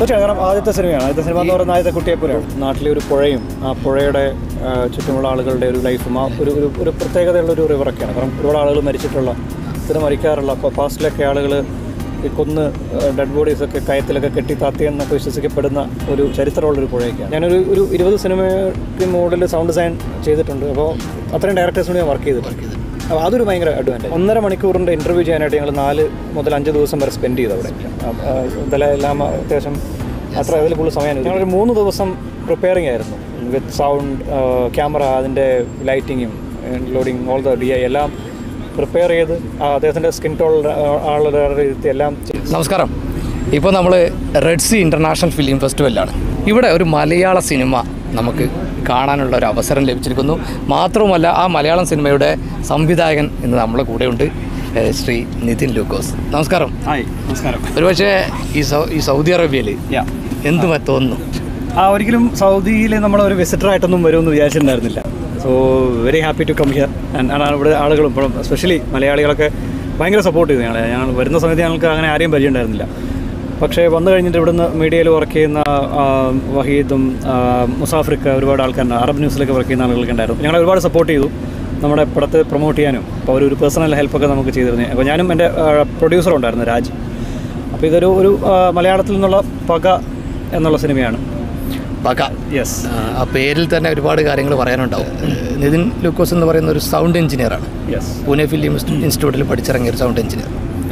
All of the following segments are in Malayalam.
തീർച്ചയായും കാരണം ആദ്യത്തെ സിനിമയാണ് ആദ്യത്തെ സിനിമ എന്ന് പറയുന്നത് ആദ്യത്തെ കുട്ടിയെ പോലെയാണ് നാട്ടിലെ ഒരു പുഴയും ആ പുഴയുടെ ആ, ചുറ്റുമുള്ള ആളുകളുടെ ഒരു ലൈഫും ആ ഒരു ഒരു ഒരു പ്രത്യേകതയുള്ള ഒരു റിവറൊക്കെയാണ് കാരണം ഒരുപാട് ആളുകൾ മരിച്ചിട്ടുള്ള സ്ഥിരം മരിക്കാറുള്ള അപ്പോൾ പാസ്റ്റിലൊക്കെ ആളുകൾ ഈ കൊന്ന് ഡെഡ് ബോഡീസ് ഒക്കെ കയത്തിലൊക്കെ കെട്ടി താത്തിയെന്നൊക്കെ വിശ്വസിക്കപ്പെടുന്ന ഒരു ചരിത്രമുള്ളൊരു പുഴയൊക്കെയാണ് ഞാനൊരു ഒരു ഇരുപത് സിനിമയ്ക്ക് മോഡൽ സൗണ്ട് ഡിസൈൻ ചെയ്തിട്ടുണ്ട് അപ്പോൾ അത്രയും ഡയറക്ടേഴ്സിനോട് ഞാൻ വർക്ക് ചെയ്തിട്ടുണ്ട് അപ്പോൾ അതൊരു ഭയങ്കര അഡ്വാൻറ്റേജ് ഒന്നര മണിക്കൂറിൻ്റെ ഇൻ്റർവ്യൂ ചെയ്യാനായിട്ട് ഞങ്ങൾ നാല് മുതൽ അഞ്ച് ദിവസം വരെ സ്പെൻഡ് ചെയ്തു അവിടെ ഇതെല്ലാം എല്ലാം അത്യാവശ്യം അത്ര അതിൽ കൂടുതൽ സമയം ഞങ്ങളൊരു മൂന്ന് ദിവസം പ്രിപ്പയറിംഗ് ആയിരുന്നു വിത്ത് സൗണ്ട് ക്യാമറ അതിൻ്റെ ലൈറ്റിങ്ങും loading all the D I എല്ലാം പ്രിപ്പയർ ചെയ്ത് ആ അദ്ദേഹത്തിൻ്റെ സ്കിൻ ടോൾ ആളുടെ ഇരുത്തി എല്ലാം ചെയ്തു. നമസ്കാരം ഇപ്പോൾ നമ്മൾ റെഡ് സി ഇൻ്റർനാഷണൽ ഫിലിം ഫെസ്റ്റിവലിലാണ് ഇവിടെ ഒരു മലയാള സിനിമ നമുക്ക് കാണാനുള്ള ഒരു അവസരം ലഭിച്ചിരിക്കുന്നു മാത്രവുമല്ല ആ മലയാളം സിനിമയുടെ സംവിധായകൻ ഇന്ന് നമ്മളെ കൂടെയുണ്ട് ഏഹ് ശ്രീ നിതിൻ ലൂക്കോസ് നമസ്കാരം ഹായ് നമസ്കാരം ഒരുപക്ഷെ ഈ സൗ ഈ സൗദി അറേബ്യയിൽ യാ എന്തും തോന്നുന്നു ആ ഒരിക്കലും സൗദിയിൽ നമ്മൾ ഒരു വിസിറ്ററായിട്ടൊന്നും വരുമെന്ന് വിചാരിച്ചിട്ടുണ്ടായിരുന്നില്ല so very happy to come here and ഇവിടെ ആളുകളും ഇപ്പോഴും എസ്പെഷ്യലി മലയാളികളൊക്കെ ഭയങ്കര സപ്പോർട്ട് ചെയ്തു ഞങ്ങളെ ഞങ്ങൾ വരുന്ന സമയത്ത് ഞങ്ങൾക്ക് അങ്ങനെ ആരെയും പരിചയം ഉണ്ടായിരുന്നില്ല പക്ഷേ വന്നു കഴിഞ്ഞിട്ട് ഇവിടുന്ന് മീഡിയയിൽ വർക്ക് ചെയ്യുന്ന ആ, വഹീദും ആ, മുസാഫിർക്ക് ഒരുപാട് ആൾക്കാരുണ്ട് അറബ് ന്യൂസിലൊക്കെ വർക്ക് ചെയ്യുന്ന ആളുകളൊക്കെ ഉണ്ടായിരുന്നു ഞങ്ങളെ ഒരുപാട് സപ്പോർട്ട് ചെയ്തു നമ്മുടെ പടത്ത് പ്രൊമോട്ട് ചെയ്യാനും അപ്പോൾ ഒരു പേഴ്സണൽ ഹെൽപ്പൊക്കെ നമുക്ക് ചെയ്തിരുന്നു അപ്പോൾ ഞാനും എൻ്റെ പ്രൊഡ്യൂസറും ഉണ്ടായിരുന്നു രാജ് അപ്പോൾ ഇതൊരു ഒരു ആ, മലയാളത്തിൽ നിന്നുള്ള പക എന്നുള്ള സിനിമയാണ് പക യെസ് ആ പേരിൽ തന്നെ ഒരുപാട് കാര്യങ്ങൾ പറയാനുണ്ടാവും നിതിൻ ലൂക്കോസ് എന്ന് പറയുന്ന ഒരു സൗണ്ട് എഞ്ചിനീയറാണ് യെസ് പൂനെ ഫിലിം ഇൻസ്റ്റിറ്റ്യൂട്ടിൽ പഠിച്ചിറങ്ങിയ ഒരു സൗണ്ട് എഞ്ചിനീയർ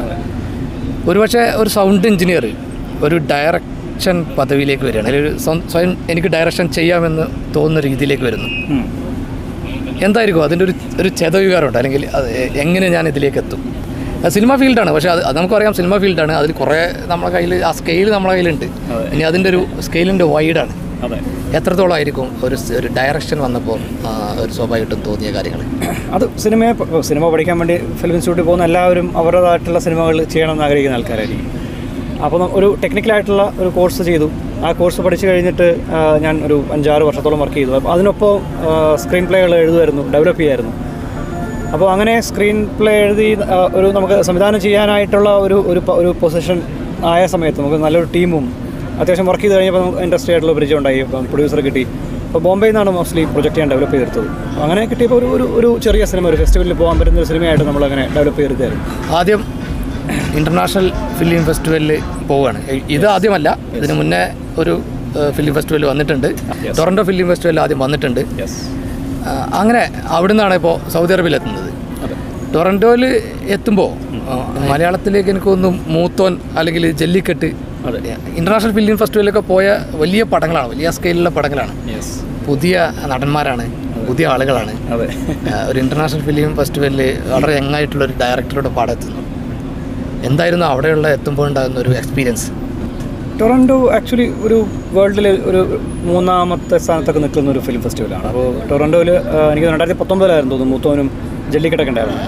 ഒരുപക്ഷെ ഒരു സൗണ്ട് എഞ്ചിനീയർ ഒരു ഡയറക്ഷൻ പദവിയിലേക്ക് വരികയാണ് അല്ലെങ്കിൽ ഒരു സ്വ- സ്വയം എനിക്ക് ഡയറക്ഷൻ ചെയ്യാമെന്ന് തോന്നുന്ന രീതിയിലേക്ക് വരുന്നു എന്തായിരിക്കും അതിൻ്റെ ഒരു ഒരു ചെതവികാരമുണ്ട് അല്ലെങ്കിൽ അത് എ- എങ്ങനെ ഞാൻ ഇതിലേക്ക് എത്തും അത് സിനിമ ഫീൽഡാണ് പക്ഷേ അത് അത് നമുക്കറിയാം സിനിമ ഫീൽഡാണ് അതിൽ കുറേ നമ്മളെ കയ്യിൽ ആ സ്കെയിൽ നമ്മളെ കയ്യിലുണ്ട് അതെ. ഇനി അതിൻ്റെ ഒരു സ്കെയിലിൻ്റെ വൈഡാണ് അതെ എത്രത്തോളം ആയിരിക്കും ഒരു സ്- ഒരു ഡയറക്ഷൻ വന്നപ്പോൾ ആ, ഒരു സ്വാഭാവികമായിട്ടും തോന്നിയ കാര്യങ്ങൾ അത് സിനിമയെ പ- സിനിമ പഠിക്കാൻ വേണ്ടി ഫിലിം ഇൻസ്റ്റിറ്റ്യൂട്ടിൽ പോകുന്ന എല്ലാവരും അവരുടേതായിട്ടുള്ള സിനിമകൾ ചെയ്യണമെന്ന് ആഗ്രഹിക്കുന്ന ആൾക്കാരായിരിക്കും അപ്പോൾ ന- ഒരു ടെക്നിക്കലായിട്ടുള്ള ഒരു കോഴ്സ് ചെയ്തു ആ കോഴ്സ് പഠിച്ചു കഴിഞ്ഞിട്ട് ആ, ഞാൻ ഒരു അഞ്ചാറ് വർഷത്തോളം വർക്ക് ചെയ്തു അപ്പോൾ അതിനൊപ്പം സ്ക്രീൻ പ്ലേകൾ എഴുതുമായിരുന്നു ഡെവലപ്പ് ചെയ്യായിരുന്നു അപ്പോൾ അങ്ങനെ സ്ക്രീൻ പ്ലേ എഴുതി ആ, ഒരു നമുക്ക് സംവിധാനം ചെയ്യാനായിട്ടുള്ള ഒരു ഒരു പ- ഒരു പൊസിഷൻ ആയ സമയത്ത് നമുക്ക് നല്ലൊരു ടീമും അത്യാവശ്യം വർക്ക് ചെയ്ത് കഴിഞ്ഞപ്പോൾ നമുക്ക് ഇൻട്രസ്റ്റ് ആയിട്ടുള്ള പരിചയം ഉണ്ടായി അപ്പം പ്രൊഡ്യൂസർ കിട്ടി അപ്പോൾ ബോംബെയിൽ നിന്നാണ് മോസ്റ്റ്ലി പ്രൊജക്റ്റ് ഞാൻ ഡെവലപ്പ് ചെയ്തെടുത്തത് അപ്പോൾ അങ്ങനെ കിട്ടിയപ്പോൾ ഒരു ഒരു ഒരു ചെറിയ സിനിമ ഒരു ഫെസ്റ്റിവലിൽ പോകാൻ പറ്റുന്ന ഒരു സിനിമയായിട്ട് നമ്മൾ അങ്ങനെ ഡെവലപ്പ് ചെയ്തെടുത്തായിരുന്നു ആദ്യം ഇൻ്റർനാഷണൽ ഫിലിം ഫെസ്റ്റിവലിൽ പോവുകയാണ് ഇ- ഇത് ആദ്യമല്ല ഇതിന് മുന്നേ ഒരു ഏഹ്, ഫിലിം ഫെസ്റ്റിവൽ വന്നിട്ടുണ്ട് Yes. ടൊറൻറ്റോ ഫിലിം ഫെസ്റ്റിവൽ ആദ്യം വന്നിട്ടുണ്ട് യെസ് ആ, അങ്ങനെ അവിടെ നിന്നാണ് ഇപ്പോൾ സൗദി അറേബ്യയിൽ എത്തുന്നത് അതെ ടൊറൻറ്റോയിൽ എത്തുമ്പോൾ മലയാളത്തിലേക്ക് എനിക്കൊന്നും മൂത്തോൻ അല്ലെങ്കിൽ ജല്ലിക്കെട്ട് അതെ ഇൻ്റർനാഷണൽ ഫിലിം ഫെസ്റ്റിവലൊക്കെ പോയ വലിയ പടങ്ങളാണ് വലിയ സ്കെയിലുള്ള പടങ്ങളാണ് യെസ് പുതിയ നടന്മാരാണ് പുതിയ ആളുകളാണ് അതെ ആ, ഒരു ഇൻ്റർനാഷണൽ ഫിലിം ഫെസ്റ്റിവലിൽ വളരെ യങ്ങായിട്ടുള്ള ഒരു ഡയറക്ടറുടെ പാടം എത്തുന്നു എന്തായിരുന്നു അവിടെയുള്ള എത്തുമ്പോൾ ഉണ്ടാകുന്ന ഒരു എക്സ്പീരിയൻസ് ടൊറൻറ്റോ ആക്ച്വലി ഒരു വേൾഡിൽ ഒരു മൂന്നാമത്തെ സ്ഥാനത്തൊക്കെ നിൽക്കുന്ന ഒരു ഫിലിം ഫെസ്റ്റിവലാണ് അപ്പോൾ ടൊറൻറ്റോയിൽ എനിക്ക് രണ്ടായിരത്തി പത്തൊമ്പതിലായിരുന്നു തോന്നുന്നു മൂത്തോനും ജല്ലിക്കെട്ടൊക്കെ ഉണ്ടായിരുന്നു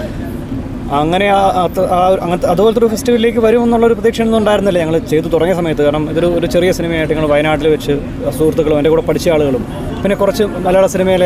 അങ്ങനെ ആ അത് ആ ഒരു- അങ്ങനത്തെ അതുപോലത്തെ ഒരു ഫെസ്റ്റിവലിലേക്ക് വരും എന്നുള്ളൊരു പ്രതീക്ഷയൊന്നും ഉണ്ടായിരുന്നില്ല ഞങ്ങൾ ചെയ്തു തുടങ്ങിയ സമയത്ത് കാരണം ഇതൊരു ഒരു ചെറിയ സിനിമയായിട്ട് ഞങ്ങൾ വയനാട്ടിൽ വെച്ച് സുഹൃത്തുക്കളും എൻ്റെ കൂടെ പഠിച്ച ആളുകളും പിന്നെ കുറച്ച് മലയാള സിനിമയിലെ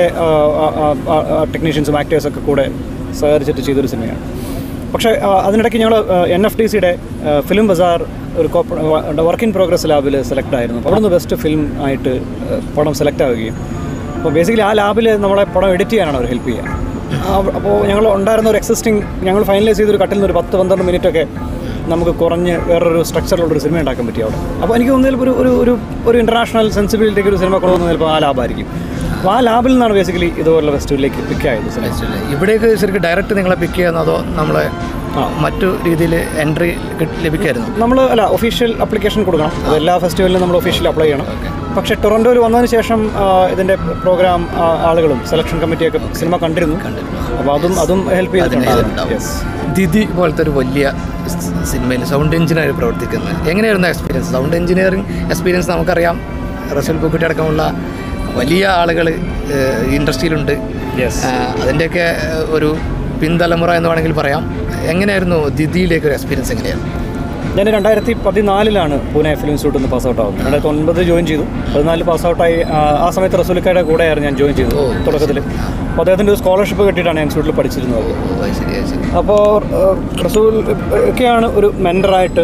ടെക്നീഷ്യൻസും ആക്ടേഴ്സൊക്കെ കൂടെ സഹകരിച്ചിട്ട് ചെയ്തൊരു സിനിമയാണ് പക്ഷേ ആ, അതിനിടയ്ക്ക് ഞങ്ങൾ എൻ എഫ് ഡി സിയുടെ ഫിലിം ബസാർ ഒരു വർക്ക് ഇൻ പ്രോഗ്രസ് ലാബിൽ സെലക്ട് ആയിരുന്നു അപ്പോൾ അവിടുന്ന് ബെസ്റ്റ് ഫിലിം ആയിട്ട് ആ, പടം സെലക്ട് ആവുകയും അപ്പോൾ ബേസിക്കലി ആ ലാബിൽ നമ്മളെ പടം എഡിറ്റ് ചെയ്യാനാണ് അവർ ഹെൽപ്പ് ചെയ്യുക അപ്പോൾ ഞങ്ങൾ ഉണ്ടായിരുന്ന ഒരു എക്സിസ്റ്റിംഗ് ഞങ്ങൾ ഫൈനലൈസ് ചെയ്തൊരു കട്ടിൽ നിന്ന് ഒരു പത്ത് പന്ത്രണ്ട് മിനിറ്റ് ഒക്കെ നമുക്ക് കുറഞ്ഞ് വേറൊരു സ്ട്രക്ചറിലുള്ള ഒരു സിനിമ ഉണ്ടാക്കാൻ പറ്റി അവിടെ അപ്പോൾ എനിക്ക് തോന്നുന്നതിൽ ഒരു ഒരു ഒരു ഒരു ഇൻ്റർനാഷണൽ സെൻസിബിലിറ്റിക്ക് ഒരു സിനിമ കൊണ്ടുവന്നത് ചിലപ്പോൾ ആ ലാബായിരിക്കും അപ്പോൾ ആ ലാബിൽ നിന്നാണ് ബേസിക്കലി ഇതുപോലുള്ള ഫെസ്റ്റിവലിലേക്ക് പിക്ക് ആയത് സിനിമ ഇവിടേക്ക് ശരിക്കും ഡയറക്റ്റ് നിങ്ങളെ പിക്ക് ചെയ്യാന്നോ അതോ നമ്മളെ ആ. മറ്റു രീതിയിൽ എൻട്രി ലഭിക്കായിരുന്നു നമ്മൾ അല്ല ഒഫീഷ്യൽ അപ്ലിക്കേഷൻ കൊടുക്കണം അത് എല്ലാ ഫെസ്റ്റിവലിനും നമ്മൾ ഒഫീഷ്യൽ അപ്ലൈ ചെയ്യണം പക്ഷേ ടൊറൻറ്റോയിൽ വന്നതിന് ശേഷം ആ, ഇതിൻ്റെ പ്രോഗ്രാം ആ, ആളുകളും സെലക്ഷൻ കമ്മിറ്റിയൊക്കെ സിനിമ കണ്ടിരുന്നു അപ്പോൾ അതും അതും ഹെൽപ്പ് ചെയ്തിട്ടുണ്ട് ചെയ്തിട്ടുണ്ടാവും. യെസ് ദിതി പോലത്തെ ഒരു വലിയ സ് സിനിമയിൽ സൗണ്ട് എഞ്ചിനീയർ പ്രവർത്തിക്കുന്നത് എങ്ങനെയായിരുന്നു എക്സ്പീരിയൻസ് സൗണ്ട് എഞ്ചിനീയറിംഗ് എക്സ്പീരിയൻസ് നമുക്കറിയാം റസൽ പൂക്കുട്ടി അടക്കമുള്ള വലിയ ആളുകൾ ഇൻഡസ്ട്രിയിലുണ്ട് യെസ് അതിൻ്റെയൊക്കെ ഏഹ്, ഒരു പിൻതലമുറ എന്ന് വേണമെങ്കിൽ പറയാം എങ്ങനെയായിരുന്നു ദിദിയിലേക്ക് ഒരു എക്സ്പീരിയൻസ് എങ്ങനെയായിരുന്നു ഞാൻ രണ്ടായിരത്തി പതിനാലിലാണ് പൂനെ ഫിലിം ഇൻസ്റ്റിറ്റ്യൂട്ടിൽ നിന്ന് പാസ് ഔട്ട് ആവുന്നത് രണ്ടായിരത്തി ഒൻപത് ജോയിൻ ചെയ്തു പതിനാല് പാസ് ഔട്ടായി ആ സമയത്ത് റസൂലിക്കയുടെ കൂടെയായിരുന്നു ഞാൻ ജോയിൻ ചെയ്തത് ഓ, തുടക്കത്തിൽ അപ്പോൾ അദ്ദേഹത്തിൻ്റെ ഒരു സ്കോളർഷിപ്പ് കിട്ടിയിട്ടാണ് ഞാൻ ഇൻസ്റ്റിറ്റ്യൂട്ടിൽ പഠിച്ചിരുന്നത് ഓ അത് ശരി അത് ശരി അപ്പോൾ റസൂൽ ഒക്കെയാണ് ഒരു മെൻറ്ററായിട്ട്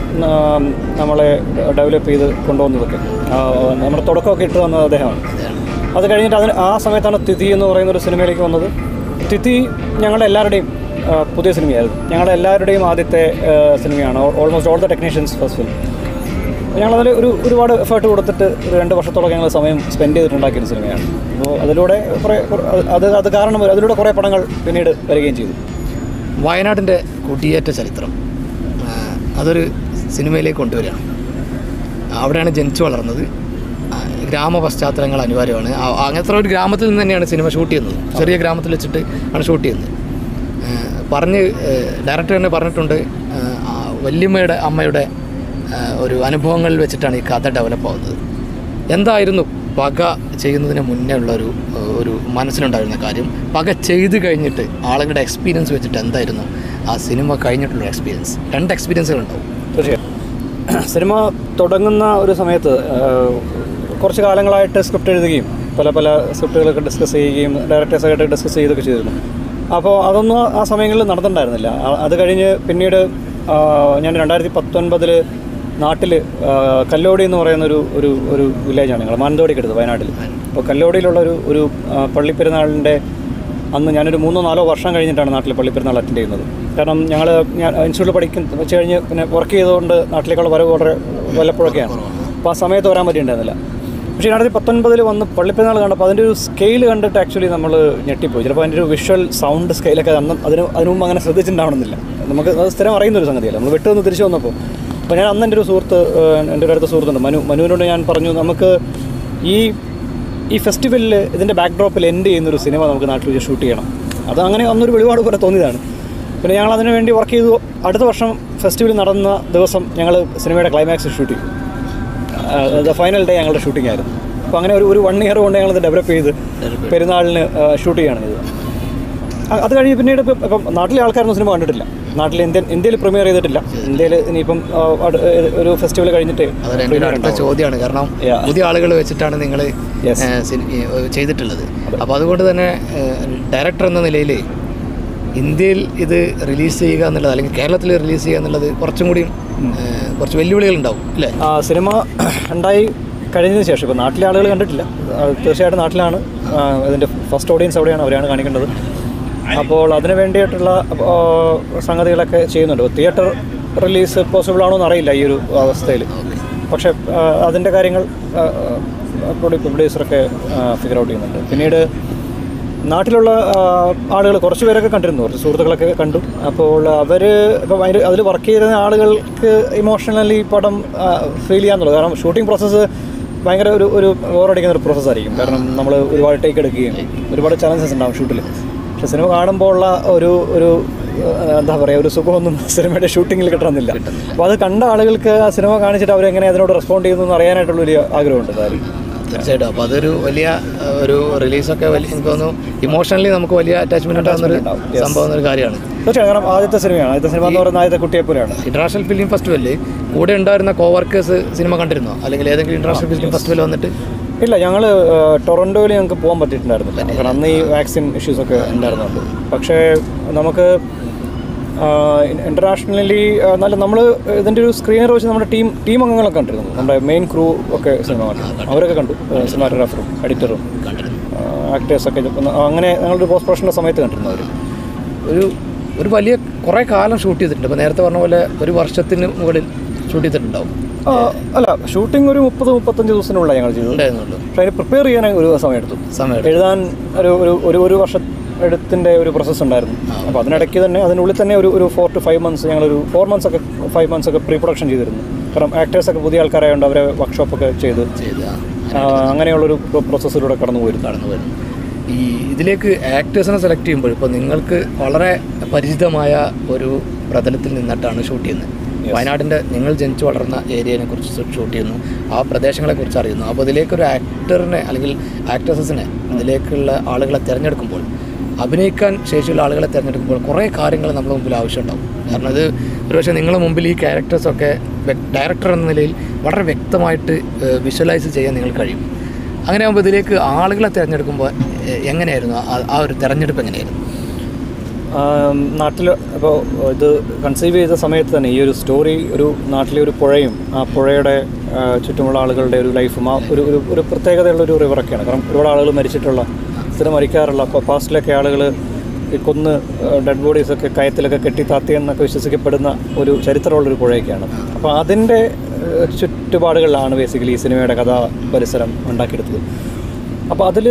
ആ, നമ്മളെ ഡെവലപ്പ് ചെയ്ത് കൊണ്ടുവന്നതൊക്കെ ആ, നമ്മുടെ തുടക്കമൊക്കെ ഇട്ട് വന്നത് അദ്ദേഹമാണ് അത് കഴിഞ്ഞിട്ട് അതിന് ആ സമയത്താണ് തിഥി എന്ന് പറയുന്ന ഒരു സിനിമയിലേക്ക് വന്നത് തിഥി ഞങ്ങളുടെ എല്ലാവരുടെയും ആ, പുതിയ സിനിമയായിരുന്നു ഞങ്ങളുടെ എല്ലാവരുടെയും ആദ്യത്തെ ആ, സിനിമയാണ് almost all the technicians first film ഞങ്ങളതിൽ ഒരു ഒരുപാട് എഫേർട്ട് കൊടുത്തിട്ട് ഒരു രണ്ട് വർഷത്തോളം ഞങ്ങൾ സമയം സ്പെൻഡ് ചെയ്തിട്ടുണ്ടാക്കിയ ഒരു സിനിമയാണ് അപ്പോൾ അതിലൂടെ കുറേ കുറേ- അത് അത് കാരണം അതിലൂടെ കുറേ പടങ്ങൾ പിന്നീട് വരികയും ചെയ്തു വയനാടിൻ്റെ കുടിയേറ്റ ചരിത്രം ആ, അതൊരു സിനിമയിലേക്ക് കൊണ്ടുവരികയാണ് അവിടെയാണ് ജനിച്ചു വളർന്നത് ആ, ഗ്രാമ പശ്ചാത്തലങ്ങൾ അനിവാര്യമാണ് ആ- അങ്ങനത്തെ ഒരു ഗ്രാമത്തിൽ നിന്ന് തന്നെയാണ് സിനിമ ഷൂട്ട് ചെയ്യുന്നത് ചെറിയ ഗ്രാമത്തിൽ വെച്ചിട്ട് ആണ് ഷൂട്ട് ചെയ്യുന്നത് ആ, പറഞ്ഞ് ഡയറക്ടർ തന്നെ പറഞ്ഞിട്ടുണ്ട് ആ, ആ വല്യമ്മയുടെ അമ്മയുടെ ആ, ഒരു അനുഭവങ്ങളിൽ വെച്ചിട്ടാണ് ഈ കഥ ഡെവലപ്പ് ആവുന്നത് എന്തായിരുന്നു പക ചെയ്യുന്നതിന് മുന്നേ ഉള്ള ഒരു ഒരു മനസ്സിലുണ്ടായിരുന്ന കാര്യം പക ചെയ്ത് കഴിഞ്ഞിട്ട് ആളുകളുടെ എക്സ്പീരിയൻസ് വെച്ചിട്ട് എന്തായിരുന്നു ആ സിനിമ കഴിഞ്ഞിട്ടുള്ള എക്സ്പീരിയൻസ് രണ്ട് എക്സ്പീരിയൻസുകൾ ഉണ്ടാവും തീർച്ചയായും സിനിമ തുടങ്ങുന്ന ഒരു സമയത്ത് ആ, കുറച്ച് കാലങ്ങളായിട്ട് സ്ക്രിപ്റ്റ് എഴുതുകയും പല പല സ്ക്രിപ്റ്റുകളൊക്കെ ഡിസ്കസ് ചെയ്യുകയും ഡയറക്ടേഴ്സായിട്ട് ഡിസ്കസ് ചെയ്തൊക്കെ ചെയ്തിരുന്നു അപ്പോൾ അതൊന്നും ആ- ആ സമയങ്ങളിൽ നടന്നിട്ടുണ്ടായിരുന്നില്ല ആ- അത് കഴിഞ്ഞ് പിന്നീട് ആ, ഞാൻ രണ്ടായിരത്തി പത്തൊൻപതിൽ നാട്ടിൽ കല്ലോടി എന്ന് പറയുന്ന ഒരു ഒരു ഒരു വില്ലേജാണ് ഞങ്ങൾ മാനന്തവാടിക്ക് അടുത്ത് വയനാട്ടിൽ അപ്പോൾ കല്ലോടിയിലുള്ള ഒരു ഒരു ആ, പള്ളിപ്പെരുന്നാളിൻ്റെ അന്ന് ഞാനൊരു മൂന്നോ നാലോ വർഷം കഴിഞ്ഞിട്ടാണ് നാട്ടിൽ പള്ളിപ്പെരുന്നാൾ അറ്റൻഡ് ചെയ്യുന്നത് കാരണം ഞങ്ങൾ ഞാൻ ഇൻസ്റ്റിറ്റ്യൂട്ടിൽ പഠിക്കുന്ന വെച്ച് കഴിഞ്ഞ് പിന്നെ വർക്ക് ചെയ്തുകൊണ്ട് നാട്ടിലേക്കുള്ള വരവ് വളരെ വല്ലപ്പോഴൊക്കെയാണ് അപ്പോൾ ആ സമയത്ത് വരാൻ പറ്റിയിട്ടുണ്ടായിരുന്നില്ല പക്ഷേ രണ്ടായിരത്തി പത്തൊൻപതിൽ വന്ന് പള്ളിപ്പെരുന്നാൾ കണ്ടപ്പോൾ അതിൻ്റെ ഒരു സ്കെയിൽ കണ്ടിട്ട് ആക്ച്വലി നമ്മൾ ഞെട്ടിപ്പോയി ചിലപ്പോൾ അതിൻ്റെ ഒരു വിഷ്വൽ സൗണ്ട് സ്കെയിലൊക്കെ അന്ന് അതിന് അതിനു മുമ്പ് അങ്ങനെ ശ്രദ്ധിച്ചിട്ടുണ്ടാവണമെന്നില്ല നമുക്ക് അത് സ്ഥിരം അറിയുന്ന ഒരു സംഗതിയല്ല നമ്മൾ വിട്ടു വന്ന് തിരിച്ചു വന്നപ്പോൾ അപ്പോൾ ഞാൻ അന്ന് എൻ്റെ ഒരു സുഹൃത്ത് ഏഹ്, എൻ്റെ ഒരു അടുത്ത സുഹൃത്തുണ്ട് മനു മനുവിനോട് ഞാൻ പറഞ്ഞു നമുക്ക് ഈ ഈ ഫെസ്റ്റിവലിൽ ഇതിൻ്റെ ബാക്ക്ഡ്രോപ്പിൽ എൻഡ് ചെയ്യുന്നൊരു സിനിമ നമുക്ക് നാട്ടിൽ വെച്ച് ഷൂട്ട് ചെയ്യണം അത് അങ്ങനെ അന്നൊരു വെളിപാട് പോലെ തോന്നിയതാണ് പിന്നെ ഞങ്ങൾ അതിനു വേണ്ടി വർക്ക് ചെയ്തു അടുത്ത വർഷം ഫെസ്റ്റിവൽ നടന്ന ദിവസം ഞങ്ങൾ സിനിമയുടെ ക്ലൈമാക്സ് ഷൂട്ട് ചെയ്തു ദ ഫൈനൽ ഡേ ഞങ്ങളുടെ ഷൂട്ടിംഗ് ആയിരുന്നു അപ്പോൾ അങ്ങനെ ഒരു ഒരു വൺ ഇയർ കൊണ്ട് ഞങ്ങളത് ഡെവലപ്പ് ചെയ്ത് പെരുന്നാളിന് ഷൂട്ട് ചെയ്യുകയാണ് ചെയ്തത് അ- അത് കഴിഞ്ഞ് പിന്നീട് ഇപ്പം ഇപ്പം നാട്ടിലെ ആൾക്കാരൊന്നും സിനിമ കണ്ടിട്ടില്ല നാട്ടിൽ ഇന്ത്യൻ ഇന്ത്യയിൽ പ്രീമിയർ ചെയ്തിട്ടില്ല ഇന്ത്യയിൽ ഇനിയിപ്പം ആ, അട്- ഒരു ഫെസ്റ്റിവൽ കഴിഞ്ഞിട്ട് അതൊരു എൻ്റെ ഒരു അടുത്ത ചോദ്യമാണ് കാരണം Yeah. പുതിയ ആളുകൾ വെച്ചിട്ടാണ് നിങ്ങൾ Yes. ചെയ്തിട്ടുള്ളത് അപ്പോൾ അതുകൊണ്ട് തന്നെ ഡയറക്ടർ എന്ന നിലയിൽ ഇന്ത്യയിൽ ഇത് റിലീസ് ചെയ്യുക എന്നുള്ളത് അല്ലെങ്കിൽ കേരളത്തിൽ റിലീസ് ചെയ്യുക എന്നുള്ളത് കുറച്ചും കൂടി ഏഹ്, കുറച്ച് വെല്ലുവിളികൾ ഉണ്ടാവും അല്ലേ ആ, സിനിമ ഉണ്ടായി കഴിഞ്ഞതിന് ശേഷം ഇപ്പോൾ നാട്ടിലെ ആളുകൾ കണ്ടിട്ടില്ല ആ, തീർച്ചയായിട്ടും നാട്ടിലാണ് ആ, ഇതിൻ്റെ ഫസ്റ്റ് ഓഡിയൻസ് അവിടെയാണ് അവരെയാണ് കാണിക്കേണ്ടത് അപ്പോൾ അതിന് വേണ്ടിയിട്ടുള്ള ആ, സംഗതികളൊക്കെ ചെയ്യുന്നുണ്ട് തിയേറ്റർ റിലീസ് പോസിബിൾ ആണോ എന്ന് അറിയില്ല ഈ ഒരു അവസ്ഥയിൽ പക്ഷേ ആ, അതിൻ്റെ കാര്യങ്ങൾ പ്രൊഡ്യൂസറൊക്കെ ഫിഗർ ഔട്ട് ചെയ്യുന്നുണ്ട് പിന്നീട് നാട്ടിലുള്ള ആളുകൾ കുറച്ച് പേരൊക്കെ കണ്ടിരുന്നു കുറച്ച് സുഹൃത്തുക്കളൊക്കെ കണ്ടു അപ്പോൾ അവർ ഇപ്പം അതിൽ അതിൽ വർക്ക് ചെയ്യുന്ന ആളുകൾക്ക് ഇമോഷണലി പടം ഫീൽ ചെയ്യാന്നുള്ളത് കാരണം ഷൂട്ടിംഗ് പ്രോസസ്സ് ഭയങ്കര ഒരു ഒരു ഓവറടിക്കുന്ന ഒരു പ്രോസസ്സായിരിക്കും കാരണം നമ്മൾ ഒരുപാട് ടേക്ക് എടുക്കുകയും ഒരുപാട് ചലഞ്ചസ് ഉണ്ടാവും ഷൂട്ടിൽ പക്ഷെ സിനിമ കാണുമ്പോൾ ഉള്ള ഒരു ഒരു ആ, എന്താ പറയുക ഒരു സുഖമൊന്നും സിനിമയുടെ ഷൂട്ടിങ്ങിൽ കിട്ടണമെന്നില്ല അപ്പോൾ അത് കണ്ട ആളുകൾക്ക് ആ സിനിമ കാണിച്ചിട്ട് അവരെങ്ങനെ അതിനോട് റെസ്പോണ്ട് ചെയ്യുന്നു എന്ന് അറിയാനായിട്ടുള്ള ഒരു ആഗ്രഹമുണ്ട് കാര്യം തീർച്ചയായിട്ടും അപ്പോൾ അതൊരു വലിയ ഏഹ്, ഒരു റിലീസൊക്കെ വലിയ എനിക്ക് തോന്നുന്നു ഇമോഷണലി നമുക്ക് വലിയ അറ്റാച്ച്മെന്റ് ഉണ്ടാകുന്ന ഒരു ഉണ്ടാവും. Yes. സംഭവം എന്നൊരു കാര്യമാണ് തീർച്ചയായും കാരണം ആദ്യത്തെ സിനിമയാണ് ആദ്യത്തെ സിനിമ എന്ന് പറയുന്നത് ആദ്യത്തെ കുട്ടിയെപ്പോലെയാണ് ഇന്റർനാഷണൽ ഫിലിം ഫെസ്റ്റിവലിൽ കൂടെ ഉണ്ടായിരുന്ന കോവർക്കേഴ്സ് സിനിമ കണ്ടിരുന്നോ അല്ലെങ്കിൽ ഏതെങ്കിലും ഇന്റർനാഷണൽ ഫിലിം ഫെസ്റ്റിവൽ വന്നിട്ട് ഇല്ല ഞങ്ങൾ ടൊറൻറ്റോയിൽ ഞങ്ങൾക്ക് പോകാൻ പറ്റിയിട്ടുണ്ടായിരുന്നില്ല കാരണം അന്ന് ഈ വാക്സിൻ ഇഷ്യൂസൊക്കെ ഉണ്ടായിരുന്നുണ്ട് പക്ഷേ നമുക്ക് ഇൻ്റർനാഷണലി നല്ല നമ്മൾ ഇതിൻ്റെ ഒരു സ്ക്രീനർ വെച്ച് നമ്മുടെ ടീം ടീം അംഗങ്ങളൊക്കെ കണ്ടിരുന്നു നമ്മുടെ മെയിൻ ക്രൂ ഒക്കെ സിനിമ കണ്ടിരുന്നു അവരൊക്കെ കണ്ടു സിനിമാറ്റോഗ്രാഫറും എഡിറ്ററും കണ്ടിരുന്നു ആക്ടേഴ്സൊക്കെ അങ്ങനെ ഞങ്ങളൊരു പോസ്റ്റ് പ്രൊഡക്ഷൻ്റെ സമയത്ത് കണ്ടിരുന്നു അവർ ഒരു ഒരു വലിയ കുറേ കാലം ഷൂട്ട് ചെയ്തിട്ടുണ്ട് ഇപ്പോൾ നേരത്തെ പറഞ്ഞ പോലെ ഒരു വർഷത്തിന് മുകളിൽ ഷൂട്ട് ചെയ്തിട്ടുണ്ടാവും അല്ല ഷൂട്ടിംഗ് ഒരു മുപ്പത് മുപ്പത്തഞ്ച് ദിവസത്തിനുള്ള ഞങ്ങൾ ചെയ്തത് ഉണ്ടായിരുന്നുള്ളൂ പക്ഷേ അതിന് പ്രിപ്പയർ ചെയ്യാൻ ഒരു സമയം എടുത്തു സമയം എഴുതാൻ ഒരു ഒരു ഒരു ഒരു വർഷം എടുത്തിൻ്റെ ഒരു പ്രോസസ്സ് ഉണ്ടായിരുന്നു അപ്പോൾ അതിനിടയ്ക്ക് തന്നെ അതിനുള്ളിൽ തന്നെ ഒരു ഒരു ഫോർ ടു ഫൈവ് മന്ത്സ് ഞങ്ങളൊരു ഫോർ മന്ത്സ് ഒക്കെ ഫൈവ് മന്ത്സ് ഒക്കെ പ്രീ പ്രൊഡക്ഷൻ ചെയ്തിരുന്നു കാരണം ആക്ടേഴ്സൊക്കെ പുതിയ ആൾക്കാരായതുകൊണ്ട് അവരെ വർക്ക്ഷോപ്പൊക്കെ ചെയ്ത് ചെയ്ത് ആ, ആ, അങ്ങനെയുള്ളൊരു പ്രോസസ്സിലൂടെ കടന്നു പോയിരുന്നു കടന്നു വരുന്നു ഈ ഇതിലേക്ക് ആക്ടേഴ്സിനെ സെലക്ട് ചെയ്യുമ്പോൾ ഇപ്പോൾ നിങ്ങൾക്ക് വളരെ പരിചിതമായ ഒരു പ്രതലത്തിൽ നിന്നിട്ടാണ് ഷൂട്ട് ചെയ്യുന്നത് വയനാടിൻ്റെ നിങ്ങൾ ജനിച്ചു വളർന്ന ഏരിയനെ കുറിച്ച് ഷൂട്ട് ചെയ്യുന്നു ആ പ്രദേശങ്ങളെ കുറിച്ച് അറിയുന്നു അപ്പോൾ ഇതിലേക്കൊരു ആക്ടറിനെ അല്ലെങ്കിൽ ആക്ട്രസസിനെ ഇതിലേക്കുള്ള ആളുകളെ തിരഞ്ഞെടുക്കുമ്പോൾ അഭിനയിക്കാൻ ശേഷിയുള്ള ആളുകളെ തിരഞ്ഞെടുക്കുമ്പോൾ കുറേ കാര്യങ്ങൾ നമ്മുടെ മുമ്പിൽ ആവശ്യമുണ്ടാവും കാരണം ഇത് ഒരുപക്ഷെ നിങ്ങളുടെ മുമ്പിൽ ഈ ക്യാരക്ടേഴ്സൊക്കെ ഡയറക്ടർ എന്ന നിലയിൽ വളരെ വ്യക്തമായിട്ട് വിഷ്വലൈസ് ചെയ്യാൻ നിങ്ങൾക്ക് കഴിയും അങ്ങനെ ആകുമ്പോൾ ഇതിലേക്ക് ആളുകളെ തിരഞ്ഞെടുക്കുമ്പോൾ എ- എങ്ങനെയായിരുന്നു ആ- ആ ഒരു തിരഞ്ഞെടുപ്പ് എങ്ങനെയായിരുന്നു നാട്ടിൽ അപ്പോൾ ഇത് കൺസീവ് ചെയ്ത സമയത്ത് തന്നെ ഈ ഒരു സ്റ്റോറി ഒരു നാട്ടിലെ ഒരു പുഴയും ആ പുഴയുടെ ആ, ചുറ്റുമുള്ള ആളുകളുടെ ഒരു ലൈഫും ആ ഒരു ഒരു ഒരു പ്രത്യേകതയുള്ള ഒരു റിവറൊക്കെയാണ് കാരണം ഒരുപാട് ആളുകൾ മരിച്ചിട്ടുള്ള സ്ഥിരം മരിക്കാറുള്ള അപ്പോൾ പാസ്റ്റിലൊക്കെ ആളുകൾ ഈ കൊന്ന് ഡെഡ് ബോഡീസൊക്കെ കയത്തിലൊക്കെ കെട്ടി താത്തി എന്നൊക്കെ വിശ്വസിക്കപ്പെടുന്ന ഒരു ചരിത്രമുള്ളൊരു പുഴയൊക്കെയാണ് അപ്പോൾ അതിൻ്റെ ഏഹ്, ചുറ്റുപാടുകളിലാണ് ബേസിക്കലി ഈ സിനിമയുടെ കഥാ പരിസരം ഉണ്ടാക്കിയെടുത്തത് അപ്പോൾ അതിൽ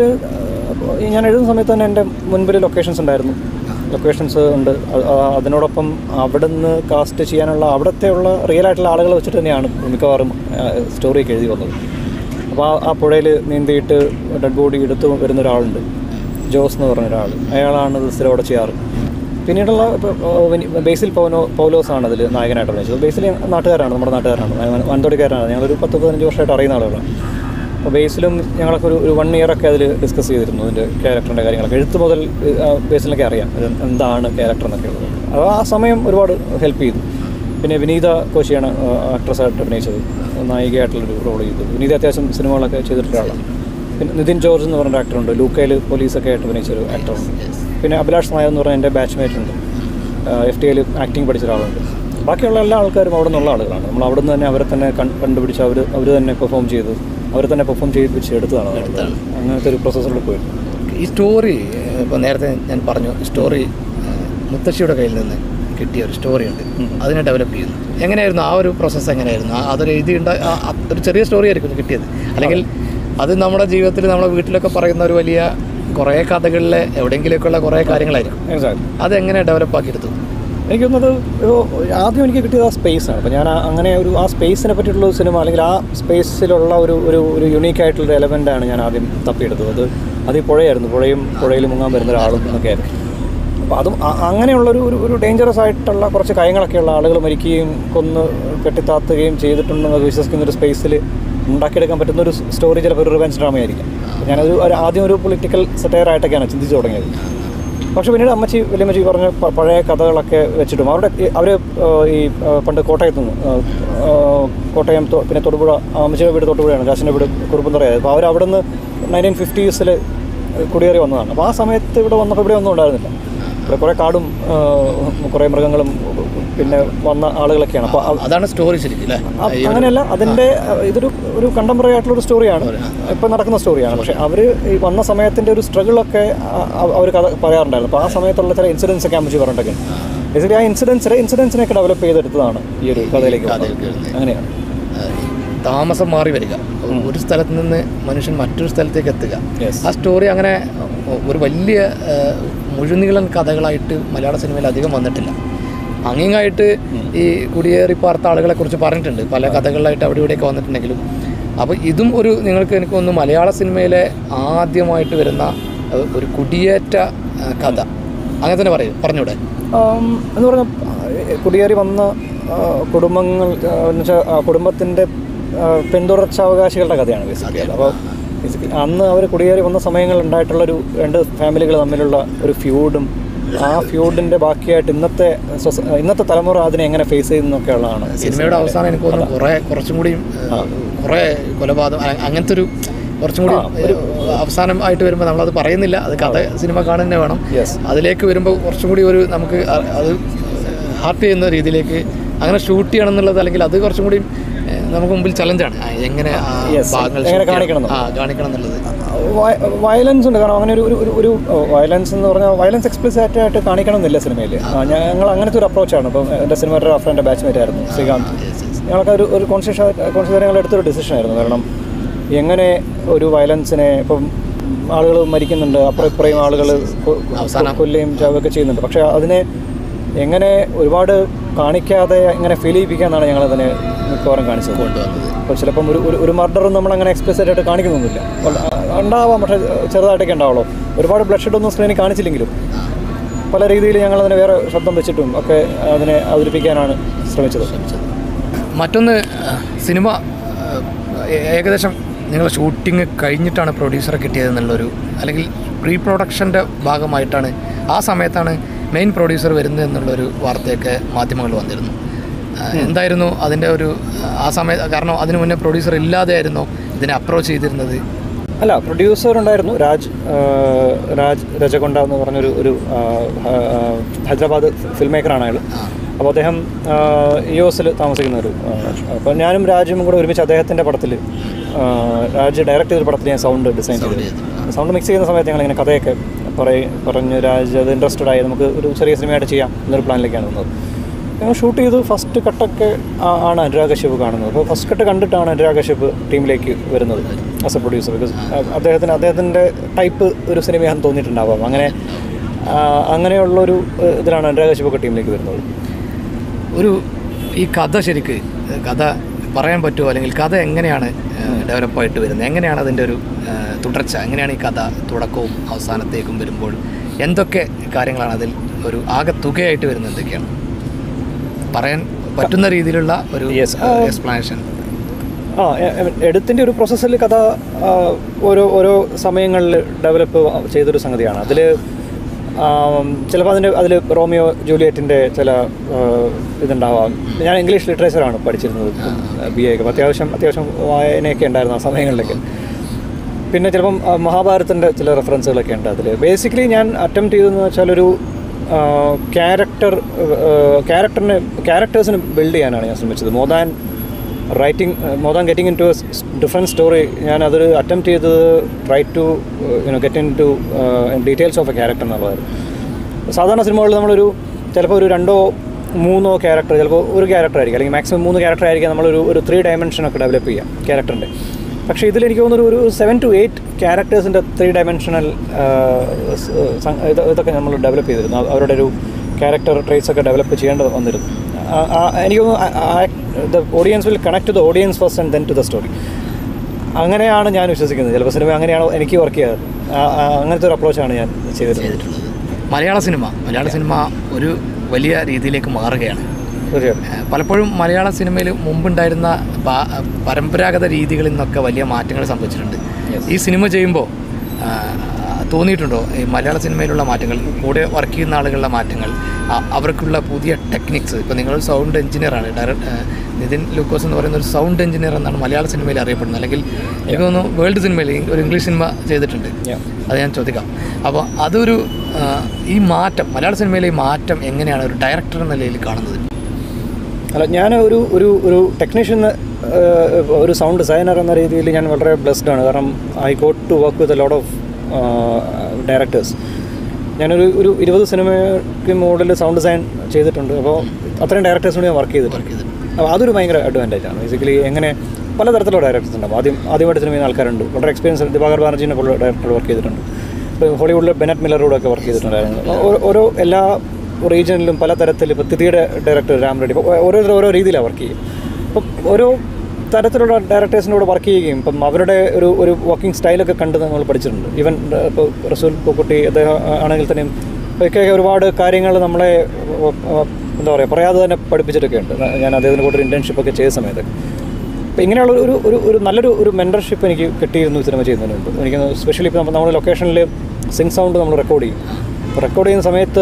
ഞാൻ എഴുതുന്ന സമയത്ത് തന്നെ എൻ്റെ മുൻപിൽ ലൊക്കേഷൻസ് ഉണ്ടായിരുന്നു ലൊക്കേഷൻസ് ഉണ്ട് അ- അ- അതിനോടൊപ്പം അവിടുന്ന് കാസ്റ്റ് ചെയ്യാനുള്ള അവിടുത്തെ ഉള്ള റിയൽ ആയിട്ടുള്ള ആളുകളെ വെച്ചിട്ട് തന്നെയാണ് മിക്കവാറും സ്റ്റോറിയൊക്കെ എഴുതി വന്നത് അപ്പോൾ ആ ആ പുഴയിൽ നീന്തിയിട്ട് ഡെഡ് ബോഡി എടുത്ത് വരുന്ന ഒരാളുണ്ട് ജോസ് എന്ന് പറഞ്ഞ ഒരാൾ അയാളാണ് ഇത് സ്ഥിരം അവിടെ ചെയ്യാറ് പിന്നീടുള്ള ഇപ്പോൾ ബേസിൽ പൗനോ പൗലോസ് ആണ് അതിൽ നായകനായിട്ട് അഭിനയിച്ചത് ബേസിൽ നാട്ടുകാരാണ് നമ്മുടെ നാട്ടുകാരാണ് വൻതൊടിക്കാരാണ് ഞങ്ങളൊരു പത്ത് പതിനഞ്ച് വർഷമായിട്ട് അറിയുന്ന ആളുകളാണ് അപ്പോൾ ബേസിലും ഞങ്ങളൊക്കെ ഒരു ഒരു വൺ ഇയർ ഒക്കെ അതിൽ ഡിസ്കസ് ചെയ്തിരുന്നു അതിൻ്റെ ക്യാരക്ടറിൻ്റെ കാര്യങ്ങളൊക്കെ എഴുത്ത് മുതൽ ആ, ബേസിലൊക്കെ അറിയാം ഇത് എന്താണ് ക്യാരക്ടർ എന്നൊക്കെ ഉള്ളത് അത് ആ സമയം ഒരുപാട് ഹെൽപ്പ് ചെയ്തു പിന്നെ വിനീത കോശിയാണ് ആക്ട്രസ്സായിട്ട് അഭിനയിച്ചത് നായികയായിട്ടുള്ളൊരു റോൾ ചെയ്തു വിനീത അത്യാവശ്യം സിനിമകളൊക്കെ ചെയ്തിട്ടുള്ള ആളാണ് പിന്നെ നിതിൻ ജോർജ് എന്ന് പറഞ്ഞ ആക്ടറുണ്ട് ലൂക്കയിൽ പോലീസൊക്കെ ആയിട്ട് അഭിനയിച്ചൊരു ആക്ടറുണ്ട് പിന്നെ അഭിലാഷ് നായർ എന്ന് പറഞ്ഞ എൻ്റെ ബാച്ച്മേറ്റ് ഉണ്ട് എഫ് ടി ഐയിൽ ആക്ടിങ് പഠിച്ച ഒരാളുണ്ട് ബാക്കിയുള്ള എല്ലാ ആൾക്കാരും അവിടെ നിന്നുള്ള ആളുകളാണ് നമ്മൾ അവിടെ നിന്ന് തന്നെ അവരെ തന്നെ കൺ- കണ്ടുപിടിച്ച് അവർ അവർ തന്നെ പെർഫോം ചെയ്ത് അവരെ തന്നെ പെർഫോം ചെയ്യിപ്പിച്ച് എടുത്തതാണ് അത്. അങ്ങനത്തെ ഒരു പ്രോസസ്സിലൂടെ പോയിരുന്നു ഈ സ്റ്റോറി ഇപ്പോൾ നേരത്തെ ഞാൻ പറഞ്ഞു സ്റ്റോറി മുത്തശ്ശിയുടെ കയ്യിൽ നിന്ന് കിട്ടിയ ഒരു സ്റ്റോറി ഉണ്ട് അതിനെ ഡെവലപ്പ് ചെയ്യുന്നു എങ്ങനെയായിരുന്നു ആ ഒരു പ്രോസസ്സ് എങ്ങനെയായിരുന്നു ആ- അതൊരു എഴുതി ഉണ്ട ആ- ആ ഒരു ചെറിയ സ്റ്റോറി ആയിരിക്കും കിട്ടിയത് അല്ലെങ്കിൽ അത് നമ്മുടെ ജീവിതത്തിൽ നമ്മുടെ വീട്ടിലൊക്കെ പറയുന്ന ഒരു വലിയ കുറേ കഥകളിലെ എവിടെയെങ്കിലുമൊക്കെയുള്ള കുറേ കാര്യങ്ങളായിരിക്കും എക്സാക്ട് അതെങ്ങനെ ഡെവലപ്പ് ആക്കിയെടുത്തു എനിക്ക് തോന്നുന്നത് ഒരു ആദ്യം എനിക്ക് കിട്ടിയത് ആ സ്പേസാണ് അപ്പോൾ ഞാൻ ആ- അങ്ങനെ ഒരു ആ സ്പേസിനെ പറ്റിയിട്ടുള്ള ഒരു സിനിമ അല്ലെങ്കിൽ ആ സ്പേസിലുള്ള ഒരു ഒരു ഒരു യുണീക്ക് ആയിട്ടുള്ള എലമെൻ്റാണ് ഞാൻ ആദ്യം തപ്പിയെടുത്തത് അത് അത് ഈ പുഴയായിരുന്നു പുഴയും പുഴയിൽ മുങ്ങാൻ വരുന്ന ഒരാളും എന്നൊക്കെ ആയിരുന്നു അപ്പോൾ അതും അ- അങ്ങനെയുള്ളൊരു ഒരു ഒരു ഡേഞ്ചറസ് ആയിട്ടുള്ള കുറച്ച് കാര്യങ്ങളൊക്കെയുള്ള ആളുകൾ മരിക്കുകയും കൊന്ന് കെട്ടിത്താത്തുകയും ചെയ്തിട്ടുണ്ടെന്ന് വിശ്വസിക്കുന്ന ഒരു സ്പേസിൽ ഉണ്ടാക്കിയെടുക്കാൻ പറ്റുന്ന ഒരു സ്റ്റോറി ചിലപ്പോൾ ഒരു റിവെഞ്ച് ഡ്രാമയായിരിക്കും ഞാനത് ഒരു ആദ്യം ഒരു പൊളിറ്റിക്കൽ സെറ്റയർ ആയിട്ടൊക്കെയാണ് ചിന്തിച്ചു തുടങ്ങിയത് പക്ഷെ പിന്നീട് അമ്മച്ചി വലിയമ്മച്ചി പറഞ്ഞ പ- പഴയ കഥകളൊക്കെ വെച്ചിട്ടും അവരുടെ അവർ ഈ ആ, പണ്ട് കോട്ടയത്ത് നിന്ന് ആ, ആ, കോട്ടയം തൊ- പിന്നെ തൊടുപുഴ ആ, അമ്മച്ചിയുടെ വീട് തൊടുപുഴയാണ് ജാസിൻ്റെ വീട് കുറുപ്പന്തറയായത് അപ്പോൾ അവർ അവിടെ നിന്ന് നയൻറ്റീൻ ഫിഫ്റ്റീസിൽ കുടിയേറി വന്നതാണ് അപ്പോൾ ആ സമയത്ത് ഇവിടെ വന്നപ്പോൾ ഇവിടെ ഒന്നും ഉണ്ടായിരുന്നില്ല ഇവിടെ കുറേ കാടും ആ, കുറേ മൃഗങ്ങളും പിന്നെ വന്ന ആളുകളൊക്കെയാണ് അപ്പോൾ അ- അതാണ് സ്റ്റോറി ശരിക്കും അല്ലേ അ- അങ്ങനെയല്ല അതിൻ്റെ അഹ്, ഇതൊരു ഒരു കണ്ടംപററി ആയിട്ടുള്ള ഒരു സ്റ്റോറിയാണ് ഇപ്പം നടക്കുന്ന സ്റ്റോറിയാണ് പക്ഷേ അവർ ഈ വന്ന സമയത്തിൻ്റെ ഒരു സ്ട്രഗിളൊക്കെ അവർ കഥ പറയാറുണ്ടായിരുന്നു അപ്പോൾ ആ സമയത്തുള്ള ചില ഇൻസിഡൻസ് ഒക്കെ അമ്മച്ചി പറഞ്ഞിട്ടൊക്കെ ബേസിക്കലി ആ ഇൻസിഡൻസിനെ ഇൻസിഡൻസിനൊക്കെ ഡെവലപ്പ് ചെയ്തെടുത്തതാണ് ഈ ഒരു കഥയിലേക്ക് വന്നത്. അങ്ങനെയാണ് താമസം മാറി വരിക ഒരു സ്ഥലത്ത് നിന്ന് മനുഷ്യൻ മറ്റൊരു സ്ഥലത്തേക്ക് എത്തുക Yes. ആ സ്റ്റോറി അങ്ങനെ ഒരു വലിയ ആ, മുഴുനീളൻ കഥകളായിട്ട് മലയാള സിനിമയിൽ അധികം വന്നിട്ടില്ല അങ്ങിങ്ങായിട്ട് ഈ കുടിയേറി പാർത്ത ആളുകളെ കുറിച്ച് പറഞ്ഞിട്ടുണ്ട് പല കഥകളിലായിട്ട് അവിടെ ഇവിടെയൊക്കെ വന്നിട്ടുണ്ടെങ്കിലും അപ്പോൾ ഇതും ഒരു നിങ്ങൾക്ക് എനിക്ക് തോന്നുന്നു മലയാള സിനിമയിലെ ആദ്യമായിട്ട് വരുന്ന ആ, ഒരു കുടിയേറ്റ ആ, കഥ അങ്ങനെ തന്നെ പറയും പറഞ്ഞൂടെ ആം, എന്ന് പറഞ്ഞാൽ കുടിയേറി വന്ന ആ, കുടുംബങ്ങൾ എന്നുവെച്ചാൽ കുടുംബത്തിൻ്റെ പിന്തുടർച്ചാവകാശികളുടെ കഥയാണ് ബേസിക്കലി അപ്പോൾ ബേസിക്കലി അന്ന് അവർ കുടിയേറി വന്ന സമയങ്ങളിൽ ഉണ്ടായിട്ടുള്ളൊരു രണ്ട് ഫാമിലികൾ തമ്മിലുള്ള ഒരു ഫ്യൂഡും ആ ഫ്യൂഡിൻ്റെ ബാക്കിയായിട്ട് ഇന്നത്തെ സൊസ- ഇന്നത്തെ തലമുറ അതിനെ എങ്ങനെ ഫേസ് ചെയ്യുന്നൊക്കെയുള്ളതാണ് ഈ സിനിമയുടെ അവസാനം എനിക്ക് തോന്നുന്നു കുറേ കുറച്ചും കൂടി കുറേ കൊലപാതകം അ- അങ്ങനത്തെ ഒരു കുറച്ചും കൂടി ഒരു അവസാനം ആയിട്ട് വരുമ്പോൾ നമ്മളത് പറയുന്നില്ല അത് കഥ സിനിമ കാണുന്നേ വേണം Yes. അതിലേക്ക് വരുമ്പോൾ കുറച്ചും കൂടി ഒരു നമുക്ക് അ- അത് ഹാർട്ട് ചെയ്യുന്ന രീതിയിലേക്ക് അങ്ങനെ ഷൂട്ട് ചെയ്യണം എന്നുള്ളത് അല്ലെങ്കിൽ അത് കുറച്ചും കൂടി ഏഹ്, നമുക്ക് മുമ്പിൽ ചലഞ്ചാണ് എങ്ങനെ ആ Yes. ഭാഗങ്ങൾ എങ്ങനെ shoot ചെയ്യണം. കാണിക്കണം ആ കാണിക്കണം എന്നുള്ളത് വയലൻസ് ഉണ്ട് കാരണം അങ്ങനെ ഒരു ഒരു ഒരു ഒരു വയലൻസ് എന്ന് പറഞ്ഞാൽ വയലൻസ് എക്സ്പ്ലിസിറ്റ് ആയിട്ട് കാണിക്കണം എന്നില്ല സിനിമയിൽ ഞങ്ങൾ അങ്ങനത്തെ ഒരു അപ്രോച്ചാണ് ഇപ്പം എൻ്റെ സിനിമയുടെ റഫറിൻ്റെ ബാച്ച്മേറ്റ് ആയിരുന്നു ശ്രീകാന്ത് ഞങ്ങളൊക്കെ ഒരു ഒരു കോൺഷ്യസ് കോൺഷ്യസ് ഞങ്ങൾ എടുത്തൊരു ഡിസിഷൻ ആയിരുന്നു കാരണം എങ്ങനെ ഒരു വയലൻസിനെ ഇപ്പം ആളുകൾ മരിക്കുന്നുണ്ട് അപ്പുറം ഇപ്പുറയും ആളുകൾ കൊല്ലുകയും ചാവുകയൊക്കെ ചെയ്യുന്നുണ്ട് പക്ഷേ അതിനെ എങ്ങനെ ഒരുപാട് കാണിക്കാതെ എങ്ങനെ ഫീൽ ചെയ്യിപ്പിക്കാന്നാണ് ഞങ്ങൾ അതിനെ മിക്കവാറും കാണിച്ചത് കൊണ്ടുവന്നത് അപ്പോൾ ചിലപ്പം ഒരു ഒരു ഒരു മർഡറും നമ്മൾ അങ്ങനെ എക്സ്പ്രസ് ആയിട്ട് കാണിക്കുന്നൊന്നുമില്ല അപ്പോൾ, ആ, ഉണ്ടാവാം പക്ഷേ ചെറുതായിട്ടൊക്കെ ഉണ്ടാവുള്ളൂ ഒരുപാട് ബ്ലഡ് ഷെഡ് ഒന്നും സ്ക്രീനിൽ കാണിച്ചില്ലെങ്കിലും പല രീതിയിൽ ഞങ്ങൾ അതിനെ വേറെ ശബ്ദം വെച്ചിട്ടും ഒക്കെ അതിനെ അവതരിപ്പിക്കാനാണ് ശ്രമിച്ചത് മറ്റൊന്ന് സിനിമ ഏ- ഏകദേശം നിങ്ങൾ ഷൂട്ടിംഗ് കഴിഞ്ഞിട്ടാണ് പ്രൊഡ്യൂസറെ കിട്ടിയതെന്നുള്ളൊരു അല്ലെങ്കിൽ പ്രീ പ്രൊഡക്ഷൻ്റെ ഭാഗമായിട്ടാണ് ആ സമയത്താണ് മെയിൻ പ്രൊഡ്യൂസർ വരുന്നത് എന്നുള്ളൊരു വാർത്തയൊക്കെ മാധ്യമങ്ങൾ വന്നിരുന്നു ആ, എന്തായിരുന്നു അതിൻ്റെ ഒരു ആ സമയത്ത് കാരണം അതിനു മുന്നേ പ്രൊഡ്യൂസർ ഇല്ലാതെയായിരുന്നോ ഇതിനെ അപ്രോച്ച് ചെയ്തിരുന്നത് അല്ല പ്രൊഡ്യൂസർ ഉണ്ടായിരുന്നു രാജ് ആ, രാജ് രജകൊണ്ട എന്ന് പറഞ്ഞൊരു ഒരു ആ, ആ, ഹൈദരാബാദ് ഫിൽം മേക്കറാണ് അയാൾ അപ്പോൾ അദ്ദേഹം യു എസിൽ താമസിക്കുന്ന ഒരു അപ്പോൾ ഞാനും രാജും കൂടെ ഒരുമിച്ച് അദ്ദേഹത്തിൻ്റെ പടത്തിൽ രാജ് ഡയറക്റ്റ് ചെയ്തൊരു പടത്തിൽ ഞാൻ സൗണ്ട് ഡിസൈൻ ചെയ്തു സൗണ്ട് മിക്സ് ചെയ്യുന്ന സമയത്ത് ഞങ്ങൾ ഇങ്ങനെ കഥയൊക്കെ പറയും പറഞ്ഞു രാജ് അത് ഇൻട്രസ്റ്റഡ് ആയി നമുക്ക് ഒരു ചെറിയ സിനിമയായിട്ട് ചെയ്യാം എന്നൊരു പ്ലാനിലേക്കാണ് വന്നത് ഞങ്ങൾ ഷൂട്ട് ചെയ്ത് ഫസ്റ്റ് കട്ടൊക്കെ ആ- ആണ് അനുരാഗ് കശ്യപ് കാണുന്നത് അപ്പോൾ ഫസ്റ്റ് കട്ട് കണ്ടിട്ടാണ് അനുരാഗ് കശ്യപ് ടീമിലേക്ക് വരുന്നത് ആസ് എ പ്രൊഡ്യൂസർ ബിക്കോസ് അദ്ദേഹത്തിന് അദ്ദേഹത്തിൻ്റെ ടൈപ്പ് ഒരു സിനിമയാണെന്ന് തോന്നിയിട്ടുണ്ടാവാം അങ്ങനെ ആ, അങ്ങനെയുള്ളൊരു ഏഹ്, ഇതിലാണ് അനുരാഗ് കശ്യപ് ഒക്കെ ടീമിലേക്ക് വരുന്നത് ഒരു ഈ കഥ ശരിക്ക് കഥ പറയാൻ പറ്റുമോ അല്ലെങ്കിൽ കഥ എങ്ങനെയാണ് ഡെവലപ്പായിട്ട് വരുന്നത് എങ്ങനെയാണ് അതിൻ്റെ ഒരു ആ, തുടർച്ച എങ്ങനെയാണ് ഈ കഥ തുടക്കവും അവസാനത്തേക്കും വരുമ്പോൾ എന്തൊക്കെ കാര്യങ്ങളാണ് അതിൽ ഒരു ആകെ തുകയായിട്ട് വരുന്നത് എന്തൊക്കെയാണ് പറയാൻ പറ്റുന്ന രീതിയിലുള്ള ഒരു Yes. എക്സ്പ്ലനേഷൻ ആ എഴുത്തിൻ്റെ ഒരു പ്രോസസ്സിൽ കഥ ആ, ഓരോ ഓരോ സമയങ്ങളിൽ ഡെവലപ്പ് ചെയ്തൊരു സംഗതിയാണ് അതിൽ ചിലപ്പോൾ അതിൻ്റെ അതിൽ റോമിയോ ജൂലിയറ്റിൻ്റെ ചില ആ, ഇതുണ്ടാവാം ഞാൻ ഇംഗ്ലീഷ് ലിറ്ററേച്ചറാണ് പഠിച്ചിരുന്നത് ബി എ ഒക്കെ അത്യാവശ്യം അത്യാവശ്യം വായനയൊക്കെ ഉണ്ടായിരുന്നു ആ സമയങ്ങളിലൊക്കെ പിന്നെ ചിലപ്പം ആ, മഹാഭാരതത്തിൻ്റെ ചില റെഫറൻസുകളൊക്കെ ഉണ്ട് അതിൽ ബേസിക്കലി ഞാൻ അറ്റംപ്റ്റ് ചെയ്തതെന്ന് വെച്ചാൽ ഒരു ക്യാരക്ടർ ക്യാരക്ടറിന് ക്യാരക്ടേഴ്സിന് ബിൽഡ് ചെയ്യാനാണ് ഞാൻ ശ്രമിച്ചത് more than writing more than getting in to different story ഞാൻ അതൊരു അറ്റംപ്റ്റ് ചെയ്തത് try to you know get in to details of a character എന്നുള്ളതായിരുന്നു സാധാരണ സിനിമകളിൽ നമ്മളൊരു ചിലപ്പോൾ ഒരു രണ്ടോ മൂന്നോ ക്യാരക്ടർ ചിലപ്പോൾ ഒരു ക്യാരക്ടർ ആയിരിക്കും അല്ലെങ്കിൽ മാക്സിമം മൂന്ന് ക്യാരക്ടർ ആയിരിക്കും നമ്മളൊരു ഒരു ത്രീ ഡയമെൻഷനൊക്കെ ഡെവലപ്പ് ചെയ്യാം ക്യാരക്ടറിൻ്റെ പക്ഷേ ഇതിൽ എനിക്ക് തോന്നുന്നു ഒരു സെവൻ ടു എയ്റ്റ് ക്യാരക്ടേഴ്സിൻ്റെ ത്രീ ഡയമെൻഷനൽ ഇതൊക്കെ നമ്മൾ ഡെവലപ്പ് ചെയ്തിരുന്നു അവ- അവരുടെ ഒരു ക്യാരക്ടർ ട്രേറ്റ്സ് ഒക്കെ ഡെവലപ്പ് ചെയ്യേണ്ടത് വന്നിരുന്നു ആ- ആ- എനിക്ക് തോന്നുന്നു the audience will connect to the audience first and then to the story അങ്ങനെയാണ് ഞാൻ വിശ്വസിക്കുന്നത് ചിലപ്പോൾ സിനിമ അങ്ങനെയാണ് എനിക്ക് വർക്ക് ചെയ്യാറ് ആ- ആ- അങ്ങനത്തെ ഒരു അപ്രോച്ചാണ് ഞാൻ ചെയ്തിരുന്നത് ചെയ്തിട്ടുള്ളത് മലയാള സിനിമ മലയാള സിനിമ ഒരു വലിയ രീതിയിലേക്ക് മാറുകയാണ് തീർച്ചയായും ഏഹ് പലപ്പോഴും മലയാള സിനിമയിൽ മുമ്പുണ്ടായിരുന്ന പാ- പരമ്പരാഗത രീതികളിൽ നിന്നൊക്കെ വലിയ മാറ്റങ്ങൾ സംഭവിച്ചിട്ടുണ്ട് ഈ സിനിമ ചെയ്യുമ്പോൾ തോന്നിയിട്ടുണ്ടോ ഈ മലയാള സിനിമയിലുള്ള മാറ്റങ്ങൾ കൂടെ വർക്ക് ചെയ്യുന്ന ആളുകളുടെ മാറ്റങ്ങൾ അ- അവർക്കുള്ള പുതിയ ടെക്നിക്സ് ഇപ്പോൾ നിങ്ങൾ സൗണ്ട് എഞ്ചിനീയറാണ് ഡയറക്ട് നിതിൻ ലൂക്കോസ് എന്ന് പറയുന്ന ഒരു സൗണ്ട് എഞ്ചിനീയർ എന്നാണ് മലയാള സിനിമയിൽ അറിയപ്പെടുന്നത് അല്ലെങ്കിൽ എനിക്ക് തോന്നുന്നു വേൾഡ് സിനിമയിൽ ഒരു ഇംഗ്ലീഷ് സിനിമ ചെയ്തിട്ടുണ്ട് Yeah. അത് ഞാൻ ചോദിക്കാം അപ്പോൾ അതൊരു ആ, ഈ മാറ്റം മലയാള സിനിമയിലെ ഈ മാറ്റം എങ്ങനെയാണ് ഒരു ഡയറക്ടർ എന്ന നിലയിൽ കാണുന്നത് അല്ല ഞാൻ ഒരു ഒരു ഒരു ടെക്നീഷ്യൻ ഒരു സൗണ്ട് ഡിസൈനർ എന്ന രീതിയിൽ ഞാൻ വളരെ ബ്ലെസ്ഡ് ആണ് കാരണം I got to work with a lot of directors ഞാനൊരു ഒരു ഇരുപത് സിനിമയ്ക്ക് മുകളിൽ സൗണ്ട് ഡിസൈൻ ചെയ്തിട്ടുണ്ട് അപ്പോൾ അത്രയും ഡയറക്ടേഴ്സിനോട് ഞാൻ വർക്ക് ചെയ്തിട്ടുണ്ട് അപ്പോൾ അതൊരു ഭയങ്കര അഡ്വാൻറ്റേജ് ആണ് ബേസിക്കലി എങ്ങനെ പലതരത്തിലുള്ള ഡയറക്ടേഴ്സ് ഉണ്ടാവും ആദ്യം ആദ്യമായിട്ട് സിനിമ ചെയ്യുന്ന ആൾക്കാരുണ്ട് വളരെ എക്സ്പീരിയൻസ് ദിവാകർ ബാനർജീനെ പോലുള്ള ഡയറക്ടർ വർക്ക് ചെയ്തിട്ടുണ്ട് ഇപ്പോൾ ഹോളിവുഡിൽ ബെനറ്റ് മില്ലറോട് ഒക്കെ വർക്ക് ചെയ്തിട്ടുണ്ടായിരുന്നു ഓ- ഓരോ എല്ലാ റീജിയനിലും പല തരത്തിൽ ഇപ്പോൾ തിഥിയുടെ ഡയറക്ടർ രാം റെഡ്ഡി ഇപ്പോൾ ഓരോരുത്തർ ഓരോ രീതിയിലാണ് വർക്ക് ചെയ്യും അപ്പം ഓരോ തരത്തിലുള്ള ഡയറക്ടേഴ്സിനോട് വർക്ക് ചെയ്യുകയും ഇപ്പം അവരുടെ ഒരു ഒരു വർക്കിംഗ് സ്റ്റൈലൊക്കെ കണ്ട് നമ്മൾ പഠിച്ചിട്ടുണ്ട് ഈവൻ ഇപ്പോൾ റസൂൽ പൂക്കുട്ടി അദ്ദേഹം ആണെങ്കിൽ തന്നെയും ഒക്കെ ഒരുപാട് കാര്യങ്ങൾ നമ്മളെ ഏഹ്, ഏഹ്, എന്താ പറയുക പറയാതെ തന്നെ പഠിപ്പിച്ചിട്ടൊക്കെ ഉണ്ട് ഞാൻ അദ്ദേഹത്തിൻ്റെ കൂടെ ഒരു ഇൻറ്റേൺഷിപ്പ് ഒക്കെ ചെയ്ത സമയത്ത് അപ്പോൾ ഇങ്ങനെയുള്ള ഒരു ഒരു ഒരു നല്ലൊരു ഒരു മെൻറ്റർഷിപ്പ് എനിക്ക് കിട്ടിയിരുന്നു സിനിമ ചെയ്യുന്നതിന് മുമ്പ് എനിക്ക് സ്പെഷ്യലി ഇപ്പോൾ നമ്മുടെ ലൊക്കേഷനിൽ സിങ് സൗണ്ട് നമ്മൾ റെക്കോർഡ് ചെയ്യും അപ്പോൾ റെക്കോർഡ് ചെയ്യുന്ന സമയത്ത്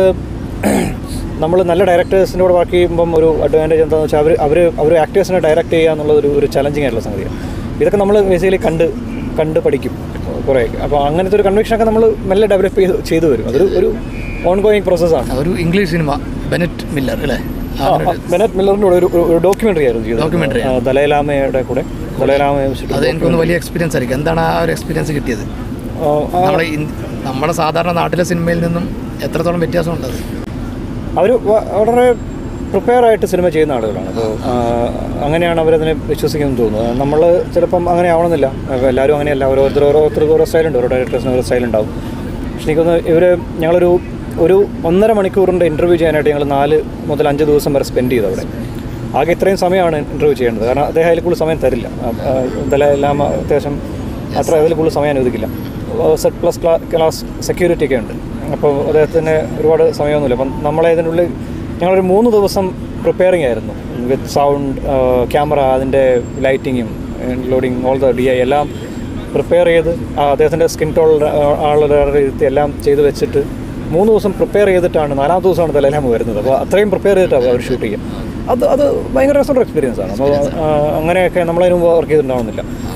നമ്മൾ നല്ല ഡയറക്ടേഴ്സിൻ്റെ കൂടെ വർക്ക് ചെയ്യുമ്പം ഒരു അഡ്വാൻറ്റേജ് എന്താണെന്ന് വെച്ചാൽ അവർ അവർ അവർ ആക്ടേഴ്സിനെ ഡയറക്റ്റ് ചെയ്യുക എന്നുള്ളത് ഒരു ഒരു ചലഞ്ചിങ് ആയിട്ടുള്ള സംഗതിയാണ് ഇതൊക്കെ നമ്മൾ ബേസിക്കലി കണ്ട് കണ്ട് പഠിക്കും കുറേ അപ്പോൾ അങ്ങനത്തെ ഒരു കൺവിക്ഷനൊക്കെ നമ്മൾ മെല്ലെ ഡെവലപ്പ് ചെയ്ത് ചെയ്തു വരും അതൊരു ഒരു ഓൺ ഗോയിങ് പ്രോസസ്സാണ് ഒരു ഇംഗ്ലീഷ് സിനിമ ബെനറ്റ് മില്ലർ അല്ലേ അങ്ങനെ ഒരു- ബെനറ്റ് മില്ലറിൻ്റെ കൂടെ ഒരു ഒരു ഡോക്യുമെൻ്ററി ആയിരുന്നു ചെയ്തത് Documentary ആ, ദലൈലാമയുടെ കൂടെ ദലൈലാമയെ വെച്ചിട്ട് അത് എനിക്കൊന്ന് വലിയ എക്സ്പീരിയൻസ് ആയിരിക്കും എന്താണ് ആ ഒരു എക്സ്പീരിയൻസ് കിട്ടിയത് ആ, ആ, നമ്മളെ ഇൻ- നമ്മുടെ സാധാരണ നാട്ടിലെ സിനിമയിൽ നിന്നും എത്രത്തോളം വ്യത്യാസമുണ്ട് അത് അവർ വളരെ പ്രിപ്പയർ ആയിട്ട് സിനിമ ചെയ്യുന്ന ആളുകളാണ് അപ്പോൾ അങ്ങനെയാണ് അവരതിനെ വിശ്വസിക്കുന്നത് തോന്നുന്നത് നമ്മൾ ചിലപ്പം അങ്ങനെ ആവണമെന്നില്ല അപ്പോൾ എല്ലാവരും അങ്ങനെയല്ല ഓരോരുത്തർ ഓരോരുത്തർക്ക് ഓരോ സ്റ്റൈലുണ്ട് ഓരോ ഡയറക്ടേഴ്സിന് ഓരോ സ്റ്റൈൽ ഉണ്ടാവും പക്ഷെ എനിക്കൊന്ന് ഇവർ ഞങ്ങളൊരു ഒരു ഒന്നര മണിക്കൂറിൻ്റെ ഇൻ്റർവ്യൂ ചെയ്യാനായിട്ട് ഞങ്ങൾ നാല് മുതൽ അഞ്ച് ദിവസം വരെ സ്പെൻഡ് ചെയ്തു അവിടെ ആകെ ഇത്രയും സമയമാണ് ഇൻ്റർവ്യൂ ചെയ്യേണ്ടത് കാരണം അദ്ദേഹം അതിൽ കൂടുതൽ സമയം തരില്ല എന്തായാലും എല്ലാം അത്യാവശ്യം അത്ര അതിൽ കൂടുതൽ സമയം അനുവദിക്കില്ല സെറ്റ് പ്ലസ് ക്ലാസ് സെക്യൂരിറ്റി ഒക്കെ ഉണ്ട് അപ്പോൾ അദ്ദേഹത്തിന് ഒരുപാട് സമയമൊന്നുമില്ല അപ്പം നമ്മളെ ഇതിനുള്ളിൽ ഞങ്ങളൊരു മൂന്ന് ദിവസം പ്രിപ്പയറിംഗ് ആയിരുന്നു വിത്ത് സൗണ്ട് ക്യാമറ അതിൻ്റെ ലൈറ്റിങ്ങും including all the D I എല്ലാം പ്രിപ്പയർ ചെയ്ത് ആ അദ്ദേഹത്തിൻ്റെ സ്കിൻ ടോൾ ആളുടെ ഇരുത്തി എല്ലാം ചെയ്ത് വെച്ചിട്ട് മൂന്ന് ദിവസം പ്രിപ്പയർ ചെയ്തിട്ടാണ് നാലാം ദിവസമാണ് തലേലാമ വരുന്നത് അപ്പോൾ അത്രയും പ്രിപ്പയർ ചെയ്തിട്ടാണ് അവർ ഷൂട്ട് ചെയ്യുക അത് അത് ഭയങ്കര രസമുള്ള എക്സ്പീരിയൻസ് ആണ് അപ്പോൾ ആ, അങ്ങനെയൊക്കെ നമ്മളതിന് മുമ്പ് വർക്ക് ചെയ്തിട്ടുണ്ടാവുന്നില്ല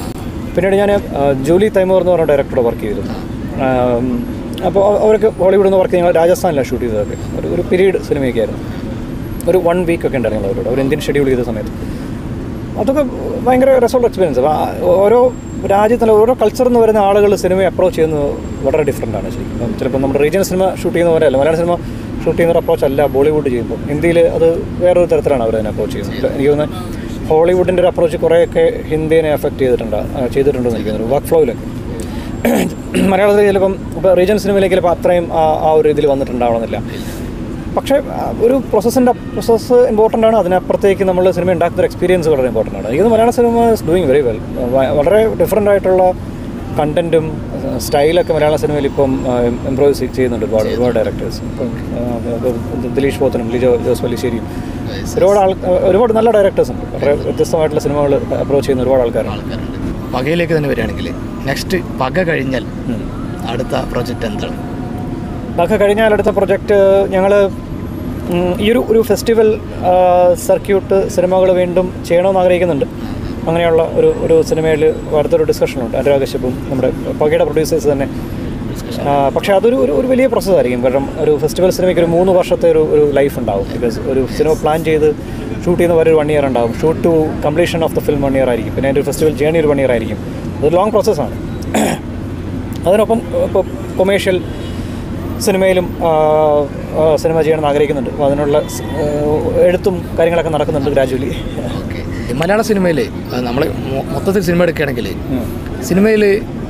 പിന്നീട് ഞാൻ ജൂലി തൈമൂർ എന്ന് പറഞ്ഞ ഡയറക്ടറുടെ വർക്ക് ചെയ്തിരുന്നു ആം, അപ്പോൾ അവ- അവരൊക്കെ ഹോളിവുഡിൽ നിന്ന് വർക്ക് ഞങ്ങൾ രാജസ്ഥാനിലാണ് ഷൂട്ട് ചെയ്തതൊക്കെ ഒരു ഒരു പീരീഡ് സിനിമയൊക്കെ ആയിരുന്നു ഒരു വൺ വീക്ക് ഒക്കെ ഉണ്ടായിരുന്നു അവരോട് അവർ ഇന്ത്യൻ ഷെഡ്യൂൾ ചെയ്ത സമയത്ത് അതൊക്കെ ഭയങ്കര രസമുള്ള എക്സ്പീരിയൻസ് അപ്പോൾ ആ ഓരോ രാജ്യത്തിലെ ഓരോ കൾച്ചറിൽ നിന്ന് വരുന്ന ആളുകൾ സിനിമയെ അപ്രോച്ച് ചെയ്യുന്നത് വളരെ ഡിഫറെൻ്റ് ആണ് ശരിക്കും ഇപ്പം ചിലപ്പോൾ നമ്മുടെ റീജിയണൽ സിനിമ ഷൂട്ട് ചെയ്യുന്ന പോലെ അല്ല മലയാള സിനിമ ഷൂട്ട് ചെയ്യുന്ന ഒരു അപ്രോച്ച് അല്ല ബോളിവുഡ് ചെയ്യുമ്പോൾ ഹിന്ദിയിൽ അത് വേറൊരു തരത്തിലാണ് അവർ അതിനെ അപ്രോച്ച് ചെയ്യുന്നത് എനിക്ക് തോന്നുന്നത് ഹോളിവുഡിൻ്റെ ഒരു അപ്രോച്ച് കുറേയൊക്കെ ഹിന്ദിനെ എഫക്റ്റ് ചെയ്തിട്ടുണ്ട് ആ, ചെയ്തിട്ടുണ്ടെന്ന് എനിക്ക് തോന്നുന്നു വർക്ക് ഫ്ലോയിലൊക്കെ മലയാളത്തിൽ ചിലപ്പം ഇപ്പോൾ റീജിയണൽ സിനിമയിലേക്ക് ചിലപ്പോൾ അത്രയും ആ ആ ഒരു ഇതിൽ വന്നിട്ടുണ്ടാവണമെന്നില്ല പക്ഷേ ആ, ഒരു പ്രോസസ്സിൻ്റെ പ്രോസസ്സ് ഇമ്പോർട്ടൻ്റ് ആണ് അതിനപ്പുറത്തേക്ക് നമ്മൾ സിനിമ ഉണ്ടാക്കുന്ന ഒരു എക്സ്പീരിയൻസ് വളരെ ഇമ്പോർട്ടൻ്റ് ആണ് ഇത് മലയാള സിനിമ ഇസ് ഡൂയിങ് വെരി വെൽ വളരെ ഡിഫറെൻ്റ് ആയിട്ടുള്ള കണ്ടൻറ്റും സ്റ്റൈലൊക്കെ മലയാള സിനിമയിൽ ഇപ്പം ഇംപ്രൂവ് ചെയ്യുന്നുണ്ട് ഒരുപാട് ഒരുപാട് ഡയറക്ടേഴ്സ് ഇപ്പം ആ, ഇപ്പം ദിലീഷ് പോത്തനും ലിജോ ജോസ് പല്ലിശ്ശേരിയും ഒരുപാട് ആൾ ഒരുപാട് നല്ല ഡയറക്ടേഴ്സ് ഉണ്ട് വളരെ വ്യത്യസ്തമായിട്ടുള്ള സിനിമകൾ അപ്രോച്ച് ചെയ്യുന്ന ഒരുപാട് ആൾക്കാരാണ് ആൾക്കാരുണ്ട് പകയിലേക്ക് തന്നെ വരികയാണെങ്കിൽ നെക്സ്റ്റ് പക കഴിഞ്ഞാൽ ഉം. അടുത്ത പ്രോജക്റ്റ് എന്താണ് അതൊക്കെ കഴിഞ്ഞാൽ അടുത്ത പ്രൊജക്റ്റ് ഞങ്ങൾ ഈ ഒരു ഒരു ഫെസ്റ്റിവൽ സർക്യൂട്ട് സിനിമകൾ വീണ്ടും ചെയ്യണമെന്ന് ആഗ്രഹിക്കുന്നുണ്ട് അങ്ങനെയുള്ള ഒരു ഒരു സിനിമയിൽ അടുത്തൊരു ഡിസ്കഷനുണ്ട് അനുരാഗ് കശ്യപും നമ്മുടെ പകയുടെ പ്രൊഡ്യൂസേഴ്സ് തന്നെ ആ, പക്ഷേ അതൊരു ഒരു ഒരു വലിയ പ്രോസസ് ആയിരിക്കും കാരണം ഒരു ഫെസ്റ്റിവൽ സിനിമയ്ക്ക് ഒരു മൂന്ന് വർഷത്തെ ഒരു ഒരു ലൈഫ് ഉണ്ടാവും ബിക്കോസ് ഒരു സിനിമ പ്ലാൻ ചെയ്ത് ഷൂട്ട് ചെയ്യുന്ന വരെ ഒരു വൺ ഇയർ ഉണ്ടാവും shoot to completion of the film one year ആയിരിക്കും പിന്നെ അതിൻ്റെ ഒരു ഫെസ്റ്റിവൽ ജേണി ഒരു വൺ ഇയർ ആയിരിക്കും അതൊരു ലോങ് പ്രോസസ്സാണ് അതിനൊപ്പം ഇപ്പോൾ കൊമേഴ്ഷ്യൽ സിനിമയിൽ സിനിമ ചെയ്യണമെന്ന് ആഗ്രഹിക്കുന്നുണ്ട് അപ്പോൾ അതിനുള്ള സ്- ആ, എഴുത്തും കാര്യങ്ങളൊക്കെ നടക്കുന്നുണ്ട് ഗ്രാജുവലി ഓക്കെ മലയാള സിനിമയിൽ നമ്മൾ മൊത്തത്തിൽ സിനിമ എടുക്കുകയാണെങ്കിൽ സിനിമയിൽ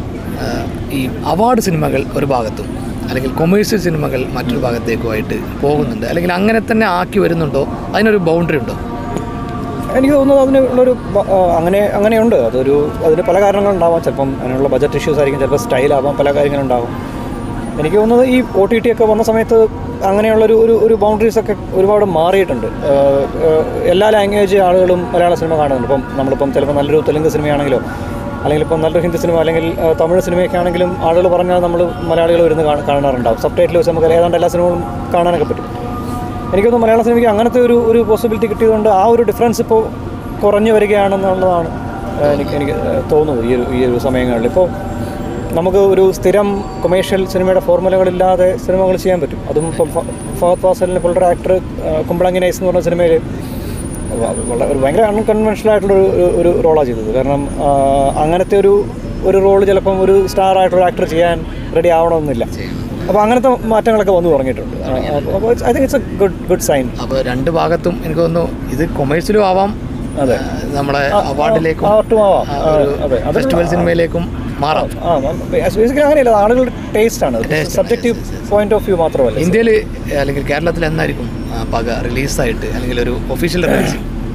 ഈ അവാർഡ് സിനിമകൾ ഒരു ഭാഗത്തും അല്ലെങ്കിൽ കൊമേഴ്സ്യൽ സിനിമകൾ മറ്റൊരു ഭാഗത്തേക്കുമായിട്ട് പോകുന്നുണ്ട് അല്ലെങ്കിൽ അങ്ങനെ തന്നെ ആക്കി വരുന്നുണ്ടോ അതിനൊരു ബൗണ്ടറി ഉണ്ടോ എനിക്ക് തോന്നുന്നത് അതിനുള്ളൊരു ബ- ആ, അങ്ങനെ അങ്ങനെയുണ്ട് അതൊരു അതിന് പല കാരണങ്ങളുണ്ടാവാം ചിലപ്പം അതിനുള്ള ബജറ്റ് ഇഷ്യൂസ് ആയിരിക്കും ചിലപ്പോൾ സ്റ്റൈലാവാം പല കാര്യങ്ങളുണ്ടാവും എനിക്ക് തോന്നുന്നത് ഈ ഒ ടി ടി ഒക്കെ വന്ന സമയത്ത് അങ്ങനെയുള്ളൊരു ഒരു ഒരു ബൗണ്ടറീസ് ഒക്കെ ഒരുപാട് മാറിയിട്ടുണ്ട് ആ, ആ, എല്ലാ ലാംഗ്വേജ് ആളുകളും മലയാള സിനിമ കാണുന്നുണ്ട് ഇപ്പം നമ്മളിപ്പം ചിലപ്പോൾ നല്ലൊരു തെലുങ്ക് സിനിമയാണെങ്കിലോ അല്ലെങ്കിൽ ഇപ്പം നല്ലൊരു ഹിന്ദി സിനിമ അല്ലെങ്കിൽ ആ, തമിഴ് സിനിമയൊക്കെ ആണെങ്കിലും ആളുകൾ പറഞ്ഞാൽ നമ്മൾ മലയാളികൾ വരുന്ന കാണ- കാണാറുണ്ടാവും സബ് ടൈറ്റിൽ വെച്ച് നമുക്ക് ഏതാണ്ട് എല്ലാ സിനിമകളും കാണാനൊക്കെ പറ്റും എനിക്കൊന്ന് മലയാള സിനിമയ്ക്ക് അങ്ങനത്തെ ഒരു ഒരു പോസിബിലിറ്റി കിട്ടിയതുകൊണ്ട് ആ ഒരു ഡിഫറൻസ് ഇപ്പോൾ കുറഞ്ഞു വരികയാണെന്നുള്ളതാണ് ആ, എനിക്ക് എനിക്ക് തോന്നുന്നത് ഈ ഒരു ഈ ഒരു സമയങ്ങളിൽ ഇപ്പോൾ നമുക്ക് ഒരു സ്ഥിരം കൊമേഴ്ഷ്യൽ സിനിമയുടെ ഫോർമുലകളില്ലാതെ സിനിമകൾ ചെയ്യാൻ പറ്റും അതും ഇപ്പം ഫ- ഫഹദ് ഫാസലിനെ പോലുള്ള ആക്ടർ കുമ്പളങ്ങി നൈസ് എന്ന് പറഞ്ഞ സിനിമയിൽ വളരെ ഒരു ഭയങ്കര അൺകൺവെൻഷണൽ ആയിട്ടുള്ള ഒരു ഒരു- ഒരു റോളാണ് ചെയ്തത് കാരണം ആ, അങ്ങനത്തെ ഒരു ഒരു റോൾ ചിലപ്പം ഒരു സ്റ്റാർ ആയിട്ടുള്ള ആക്ടർ ചെയ്യാൻ റെഡി ആവണമെന്നില്ല അപ്പോൾ അങ്ങനത്തെ മാറ്റങ്ങളൊക്കെ വന്നു തുടങ്ങിയിട്ടുണ്ട് അപ്പോൾ I think it's a good good sign അപ്പോൾ രണ്ട് ഭാഗത്തും എനിക്ക് തോന്നുന്നു ഇത് കൊമേഴ്സ്യലും ആവാം അതെ ആ, നമ്മളെ അവാർഡിലേക്കും ആർട്ടും ആവാം ആ, ആ, ഒരു അതെ അത് ഫെസ്റ്റിവൽ സിനിമയിലേക്കും മാറാം ആ ബേസിക്കലി അങ്ങനെയല്ല അത് ആളുകളുടെ ടേസ്റ്റ് ആണ് Taste. Subjective point of view മാത്രമല്ല ഇന്ത്യയിൽ അല്ലെങ്കിൽ കേരളത്തിൽ എന്നായിരിക്കും ആ, പക റിലീസായിട്ട് അല്ലെങ്കിൽ ഒരു official release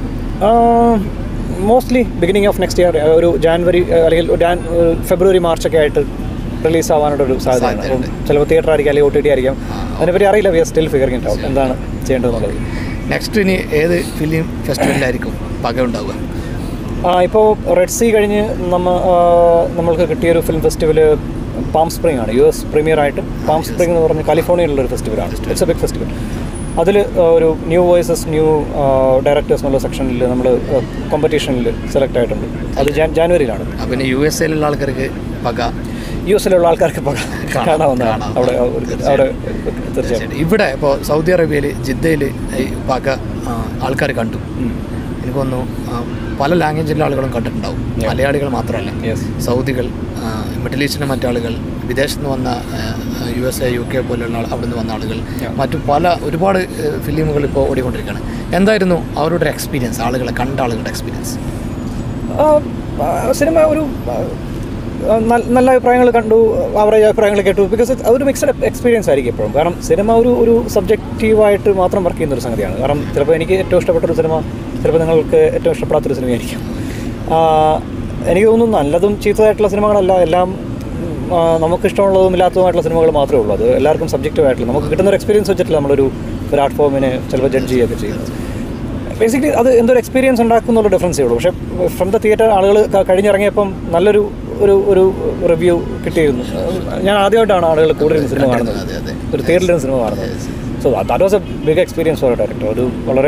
mostly beginning of next year ഒരു ജാനുവരി അല്ലെങ്കിൽ ഒരു ജാൻ ഒരു ഫെബ്രുവരി മാർച്ച് ഒക്കെ ആയിട്ട് റിലീസ് ആവാനുള്ള ഒരു സാധ്യതയാണ് അപ്പം ചിലപ്പോൾ തിയേറ്റർ ആയിരിക്കും അല്ലെങ്കിൽ ഒ ടി ടി ആയിരിക്കാം അതിനെപ്പറ്റി അറിയില്ല we are still figuring it out എന്താണ് ചെയ്യേണ്ടതെന്നുള്ളത് നെക്സ്റ്റ് ഇനി ഏത് ഫിലിം ഫെസ്റ്റിവലിലായിരിക്കും പക ഉണ്ടാവുക ആ ഇപ്പോൾ റെഡ് സീ കഴിഞ്ഞ് നമ്മ ആ, നമ്മൾക്ക് കിട്ടിയൊരു ഫിലിം ഫെസ്റ്റിവൽ പാം സ്പ്രിംഗ് ആണ് യു എസ് പ്രീമിയർ ആയിട്ട് പാം സ്പ്രിംഗ് എന്ന് പറഞ്ഞ് കാലിഫോർണിയയിലുള്ള ഒരു ഫെസ്റ്റിവലാണ് ഇറ്റ്സ് എ ബിഗ് ഫെസ്റ്റിവൽ അതിൽ ഒരു ന്യൂ വോയിസസ് ന്യൂ ഡയറക്ടേഴ്സ് എന്നുള്ള സെക്ഷനിൽ നമ്മൾ കോമ്പറ്റീഷനിൽ സെലക്ട് ആയിട്ടുണ്ട് അത് ജാൻ ജാനുവരിയിലാണ് അപ്പം പിന്നെ യു എസ് എയിലുള്ള ആൾക്കാർക്ക് പക യു എസിലുള്ള ആൾക്കാർക്ക് ഇപ്പോൾ കാണാവുന്നതാണ് കാണാം. അവിടെ ഒരു- അവിടെ തീർച്ചയായിട്ടും ഇവിടെ ഇപ്പോൾ സൗദി അറേബ്യയിൽ ജിദ്ദയിൽ ഈ പക ആൾക്കാർ കണ്ടു എനിക്ക് തോന്നുന്നു ആ, പല ലാംഗ്വേജിലുള്ള ആളുകളും കണ്ടിട്ടുണ്ടാവും മലയാളികൾ മാത്രമല്ല യെസ് സൗദികൾ ആ, മിഡിൽ ഈസ്റ്റിലെ മറ്റാളുകൾ വിദേശത്ത് നിന്ന് വന്ന U S A U K പോലെയുള്ള ആൾ- അവിടെ നിന്ന് വന്ന ആളുകൾ മറ്റു പല ഒരുപാട് ഫിലിമുകൾ ഇപ്പോൾ ഓടിക്കൊണ്ടിരിക്കുകയാണ് എന്തായിരുന്നു അവരുടെ ഒരു എക്സ്പീരിയൻസ് ആളുകളെ കണ്ട ആളുകളുടെ എക്സ്പീരിയൻസ് സിനിമ ഒരു ആ, നല്ല- നല്ല അഭിപ്രായങ്ങൾ കണ്ടു അവരുടെ അഭിപ്രായങ്ങൾ കേട്ടു ബിക്കോസ് അതൊരു മിക്സഡ് എക്സ്പീരിയൻസ് ആയിരിക്കും എപ്പോഴും കാരണം സിനിമ ഒരു ഒരു സബ്ജക്റ്റീവായിട്ട് മാത്രം വർക്ക് ചെയ്യുന്ന ഒരു സംഗതിയാണ് കാരണം ചിലപ്പോൾ എനിക്ക് ഏറ്റവും ഇഷ്ടപ്പെട്ട ഒരു സിനിമ ചിലപ്പോൾ നിങ്ങൾക്ക് ഏറ്റവും ഇഷ്ടപ്പെടാത്തൊരു സിനിമയായിരിക്കും ആ, എനിക്ക് തോന്നുന്നു നല്ലതും ചീത്തതായിട്ടുള്ള സിനിമകളല്ല എല്ലാം ഉം, ആ, നമുക്ക് ഇഷ്ടമുള്ളതും ഇല്ലാത്തതുമായിട്ടുള്ള സിനിമകൾ മാത്രമേ ഉള്ളൂ അത് എല്ലാവർക്കും സബ്ജക്റ്റീവായിട്ടുള്ള നമുക്ക് കിട്ടുന്ന ഒരു എക്സ്പീരിയൻസ് വെച്ചിട്ടില്ല നമ്മളൊരു ഒരു ആർട്ട് ഫോമിനെ ചിലപ്പോൾ ജഡ്ജ് ചെയ്യുകയൊക്കെ ചെയ്യുന്നത് ബേസിക്കലി അത് എന്തൊരു എക്സ്പീരിയൻസ് ഉണ്ടാക്കുന്നുള്ള ഡിഫറൻസേ ഉള്ളൂ പക്ഷേ ഫ്രം ദ തിയേറ്റർ ആളുകൾ ക- കഴിഞ്ഞിറങ്ങിയപ്പം നല്ലൊരു ഒരു ഒരു റിവ്യൂ കിട്ടിയിരുന്നു ഞാൻ ആദ്യമായിട്ടാണ് ആളുകൾ കൂടുതൽ സിനിമ കാണുന്നത് അതെ അതെ ഒരു തിയേറ്ററിൽ സിനിമ കാണുന്നത് so that was a big experience for director ഒരു വളരെ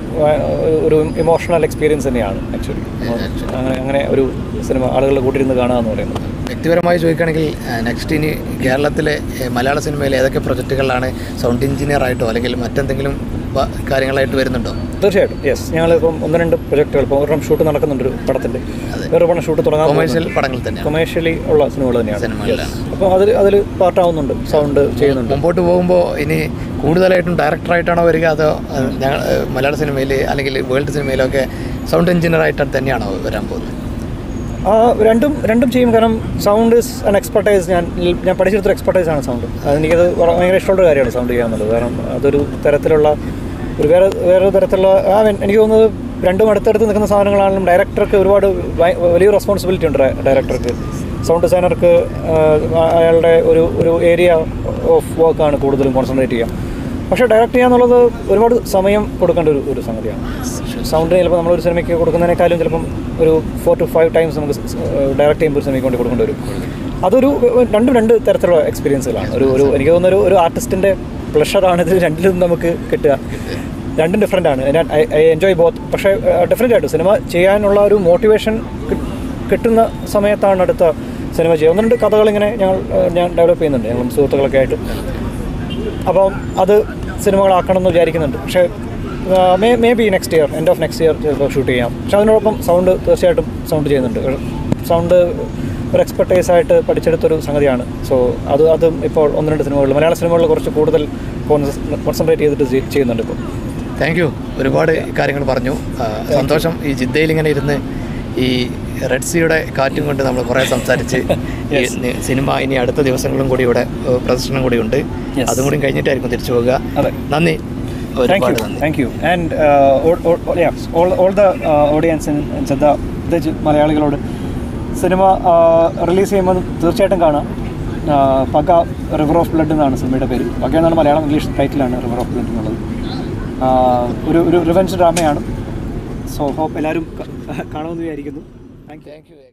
ആ, ഒരു ഇമോഷണൽ എക്സ്പീരിയൻസ് തന്നെയാണ് ആക്ച്വലി അങ്ങനെ അങ്ങനെ ഒരു സിനിമ ആളുകളുടെ കൂട്ടിരുന്ന് കാണുക എന്ന് പറയുന്നത് വ്യക്തിപരമായി ചോദിക്കുകയാണെങ്കിൽ നെക്സ്റ്റ് ഇനി കേരളത്തിലെ ഏഹ്, മലയാള സിനിമയിൽ ഏതൊക്കെ പ്രൊജക്റ്റുകളിലാണ് സൗണ്ട് എഞ്ചിനീയർ ആയിട്ടോ അല്ലെങ്കിൽ മറ്റെന്തെങ്കിലും വ- കാര്യങ്ങളായിട്ട് വരുന്നുണ്ടോ തീർച്ചയായിട്ടും യെസ് ഞങ്ങളിപ്പം ഒന്ന് രണ്ട് പ്രൊജക്റ്റുകൾ ഇപ്പോൾ ഒരെണ്ണം ഷൂട്ട് നടക്കുന്നുണ്ട് ഒരു പടത്തിൻ്റെ വേറെ പണം ഷൂട്ട് തുടങ്ങാൻ കൊമേഴ്ഷ്യൽ പടങ്ങൾ തന്നെയാണ് കൊമേഴ്ഷ്യലി ഉള്ള സിനിമകൾ തന്നെയാണ് സിനിമകളിലാണ് അപ്പോൾ അതിൽ അതിൽ പാർട്ടാവുന്നുണ്ട് സൗണ്ട് ചെയ്യുന്നുണ്ട് മുമ്പോട്ട് പോകുമ്പോൾ ഇനി കൂടുതലായിട്ടും ഡയറക്ടറായിട്ടാണോ വരിക അതോ അഹ്, ഞങ്ങൾ ഏഹ്, മലയാള സിനിമയിൽ അല്ലെങ്കിൽ വേൾഡ് സിനിമയിലൊക്കെ സൗണ്ട് എഞ്ചിനീയർ ആയിട്ട് തന്നെയാണോ വരാൻ പോകുന്നത് ആ രണ്ടും രണ്ടും ചെയ്യും കാരണം സൗണ്ട് ഇസ് ആൻ എക്സ്പെർട്ടൈസ് ഞാൻ ഞാൻ പഠിച്ചെടുത്തൊരു എക്സ്പെർട്ടൈസ് ആണ് സൗണ്ട് അതെനിക്കത് വള- ഭയങ്കര ഇഷ്ടമുള്ള കാര്യമാണ് സൗണ്ട് ചെയ്യാന്നുള്ളത് കാരണം അതൊരു തരത്തിലുള്ള ഒരു വേറെ വേറെ തരത്തിലുള്ള ആ മീൻ എനിക്ക് തോന്നുന്നത് രണ്ടും അടുത്തടുത്ത് നിൽക്കുന്ന സാധനങ്ങളാണെങ്കിലും ഡയറക്ടർക്ക് ഒരുപാട് വ- വലിയ റെസ്പോൺസിബിലിറ്റി ഉണ്ട് ഡയറക്ടർക്ക് സൗണ്ട് ഡിസൈനർക്ക് അയാളുടെ ഒരു ഒരു ഏരിയ ഓഫ് വർക്കാണ് കൂടുതലും കോൺസെൻട്രേറ്റ് ചെയ്യുക പക്ഷേ ഡയറക്റ്റ് ചെയ്യാന്നുള്ളത് ഒരുപാട് സമയം കൊടുക്കേണ്ട ഒരു ഒരു സംഗതിയാണ് സൗണ്ട് ചിലപ്പോൾ നമ്മളൊരു സിനിമയ്ക്ക് കൊടുക്കുന്നതിനേക്കാളും ചിലപ്പം ഒരു ഫോർ ടു ഫൈവ് ടൈംസ് നമുക്ക് ഡയറക്റ്റ് ചെയ്യുമ്പോൾ ഒരു സിനിമയ്ക്ക് വേണ്ടി കൊടുക്കേണ്ടി വരും അതൊരു രണ്ടും രണ്ട് തരത്തിലുള്ള എക്സ്പീരിയൻസുകളാണ് ഒരു ഒരു എനിക്ക് തോന്നുന്ന ഒരു ഒരു ആർട്ടിസ്റ്റിൻ്റെ പ്ലഷറാണ് ഇത് രണ്ടിലും നമുക്ക് കിട്ടുക രണ്ടും ഡിഫറെൻ്റ് ആണ് ഞാൻ ഐ എൻജോയ് ബോത്ത് പക്ഷേ ഡിഫറെൻ്റ് ആയിട്ട് സിനിമ ചെയ്യാനുള്ള ഒരു മോട്ടിവേഷൻ കിട്ടുന്ന സമയത്താണ് അടുത്ത സിനിമ ചെയ്യുക ഒന്ന് രണ്ട് കഥകളിങ്ങനെ ഞങ്ങൾ ഏഹ്, ഞാൻ ഡെവലപ്പ് ചെയ്യുന്നുണ്ട് ഞങ്ങളും സുഹൃത്തുക്കളൊക്കെ ആയിട്ട് അപ്പം അത് സിനിമകളാക്കണം എന്ന് വിചാരിക്കുന്നുണ്ട് പക്ഷേ may maybe next year end of next year ചിലപ്പോൾ ഷൂട്ട് ചെയ്യാം പക്ഷെ അതിനോടൊപ്പം സൗണ്ട് തീർച്ചയായിട്ടും സൗണ്ട് ചെയ്യുന്നുണ്ട് സൗണ്ട് ഒരു എക്സ്പെർട്ടൈസ് ആയിട്ട് പഠിച്ചെടുത്തൊരു സംഗതിയാണ് സോ അത് അതും ഇപ്പോൾ ഒന്ന് രണ്ട് സിനിമകളിൽ മലയാള സിനിമകളിൽ കുറച്ച് കൂടുതൽ കോൺസെൻട്രേറ്റ് ചെയ്തിട്ട് ചെയ്- ചെയ്യുന്നുണ്ട് ഇപ്പോൾ താങ്ക് യു ഒരുപാട് കാര്യങ്ങൾ പറഞ്ഞു ആ, സന്തോഷം ഈ ജിദ്ദയിൽ ഇങ്ങനെ ഇരുന്ന് ഈ റെഡ് സീയുടെ കാറ്റും കൊണ്ട് നമ്മൾ കുറേ സംസാരിച്ച് ഈ നി- സിനിമ ഇനി അടുത്ത ദിവസങ്ങളും കൂടി ഇവിടെ ഏഹ്, പ്രദർശനം കൂടി ഉണ്ട് Yes. അതും കൂടി കഴിഞ്ഞിട്ടായിരിക്കും തിരിച്ചു പോകുക അതെ നന്ദി Thank ഒരുപാട് you, നന്ദി thank you. And uh, all, all, all- yeah, all, all the uh, audience in, in ശ്രദ്ധ പ്രത്യേകിച്ച് മലയാളികളോട് സിനിമ റിലീസ് ചെയ്യുമ്പോൾ തീർച്ചയായിട്ടും കാണാം ആ, പക റിവർ ഓഫ് ബ്ലഡ് എന്നാണ് സിനിമയുടെ പേര് പക എന്നാണ് മലയാളം ഇംഗ്ലീഷ് ടൈറ്റിലാണ് റിവർ ഓഫ് ബ്ലഡ് എന്നുള്ളത് ആ, ഒരു ഒരു റിവെഞ്ച് ഡ്രാമയാണ് സോ ഹോപ്പ് എല്ലാവരും ക- കാണുമെന്ന് വിചാരിക്കുന്നു താങ്ക് യു താങ്ക് യു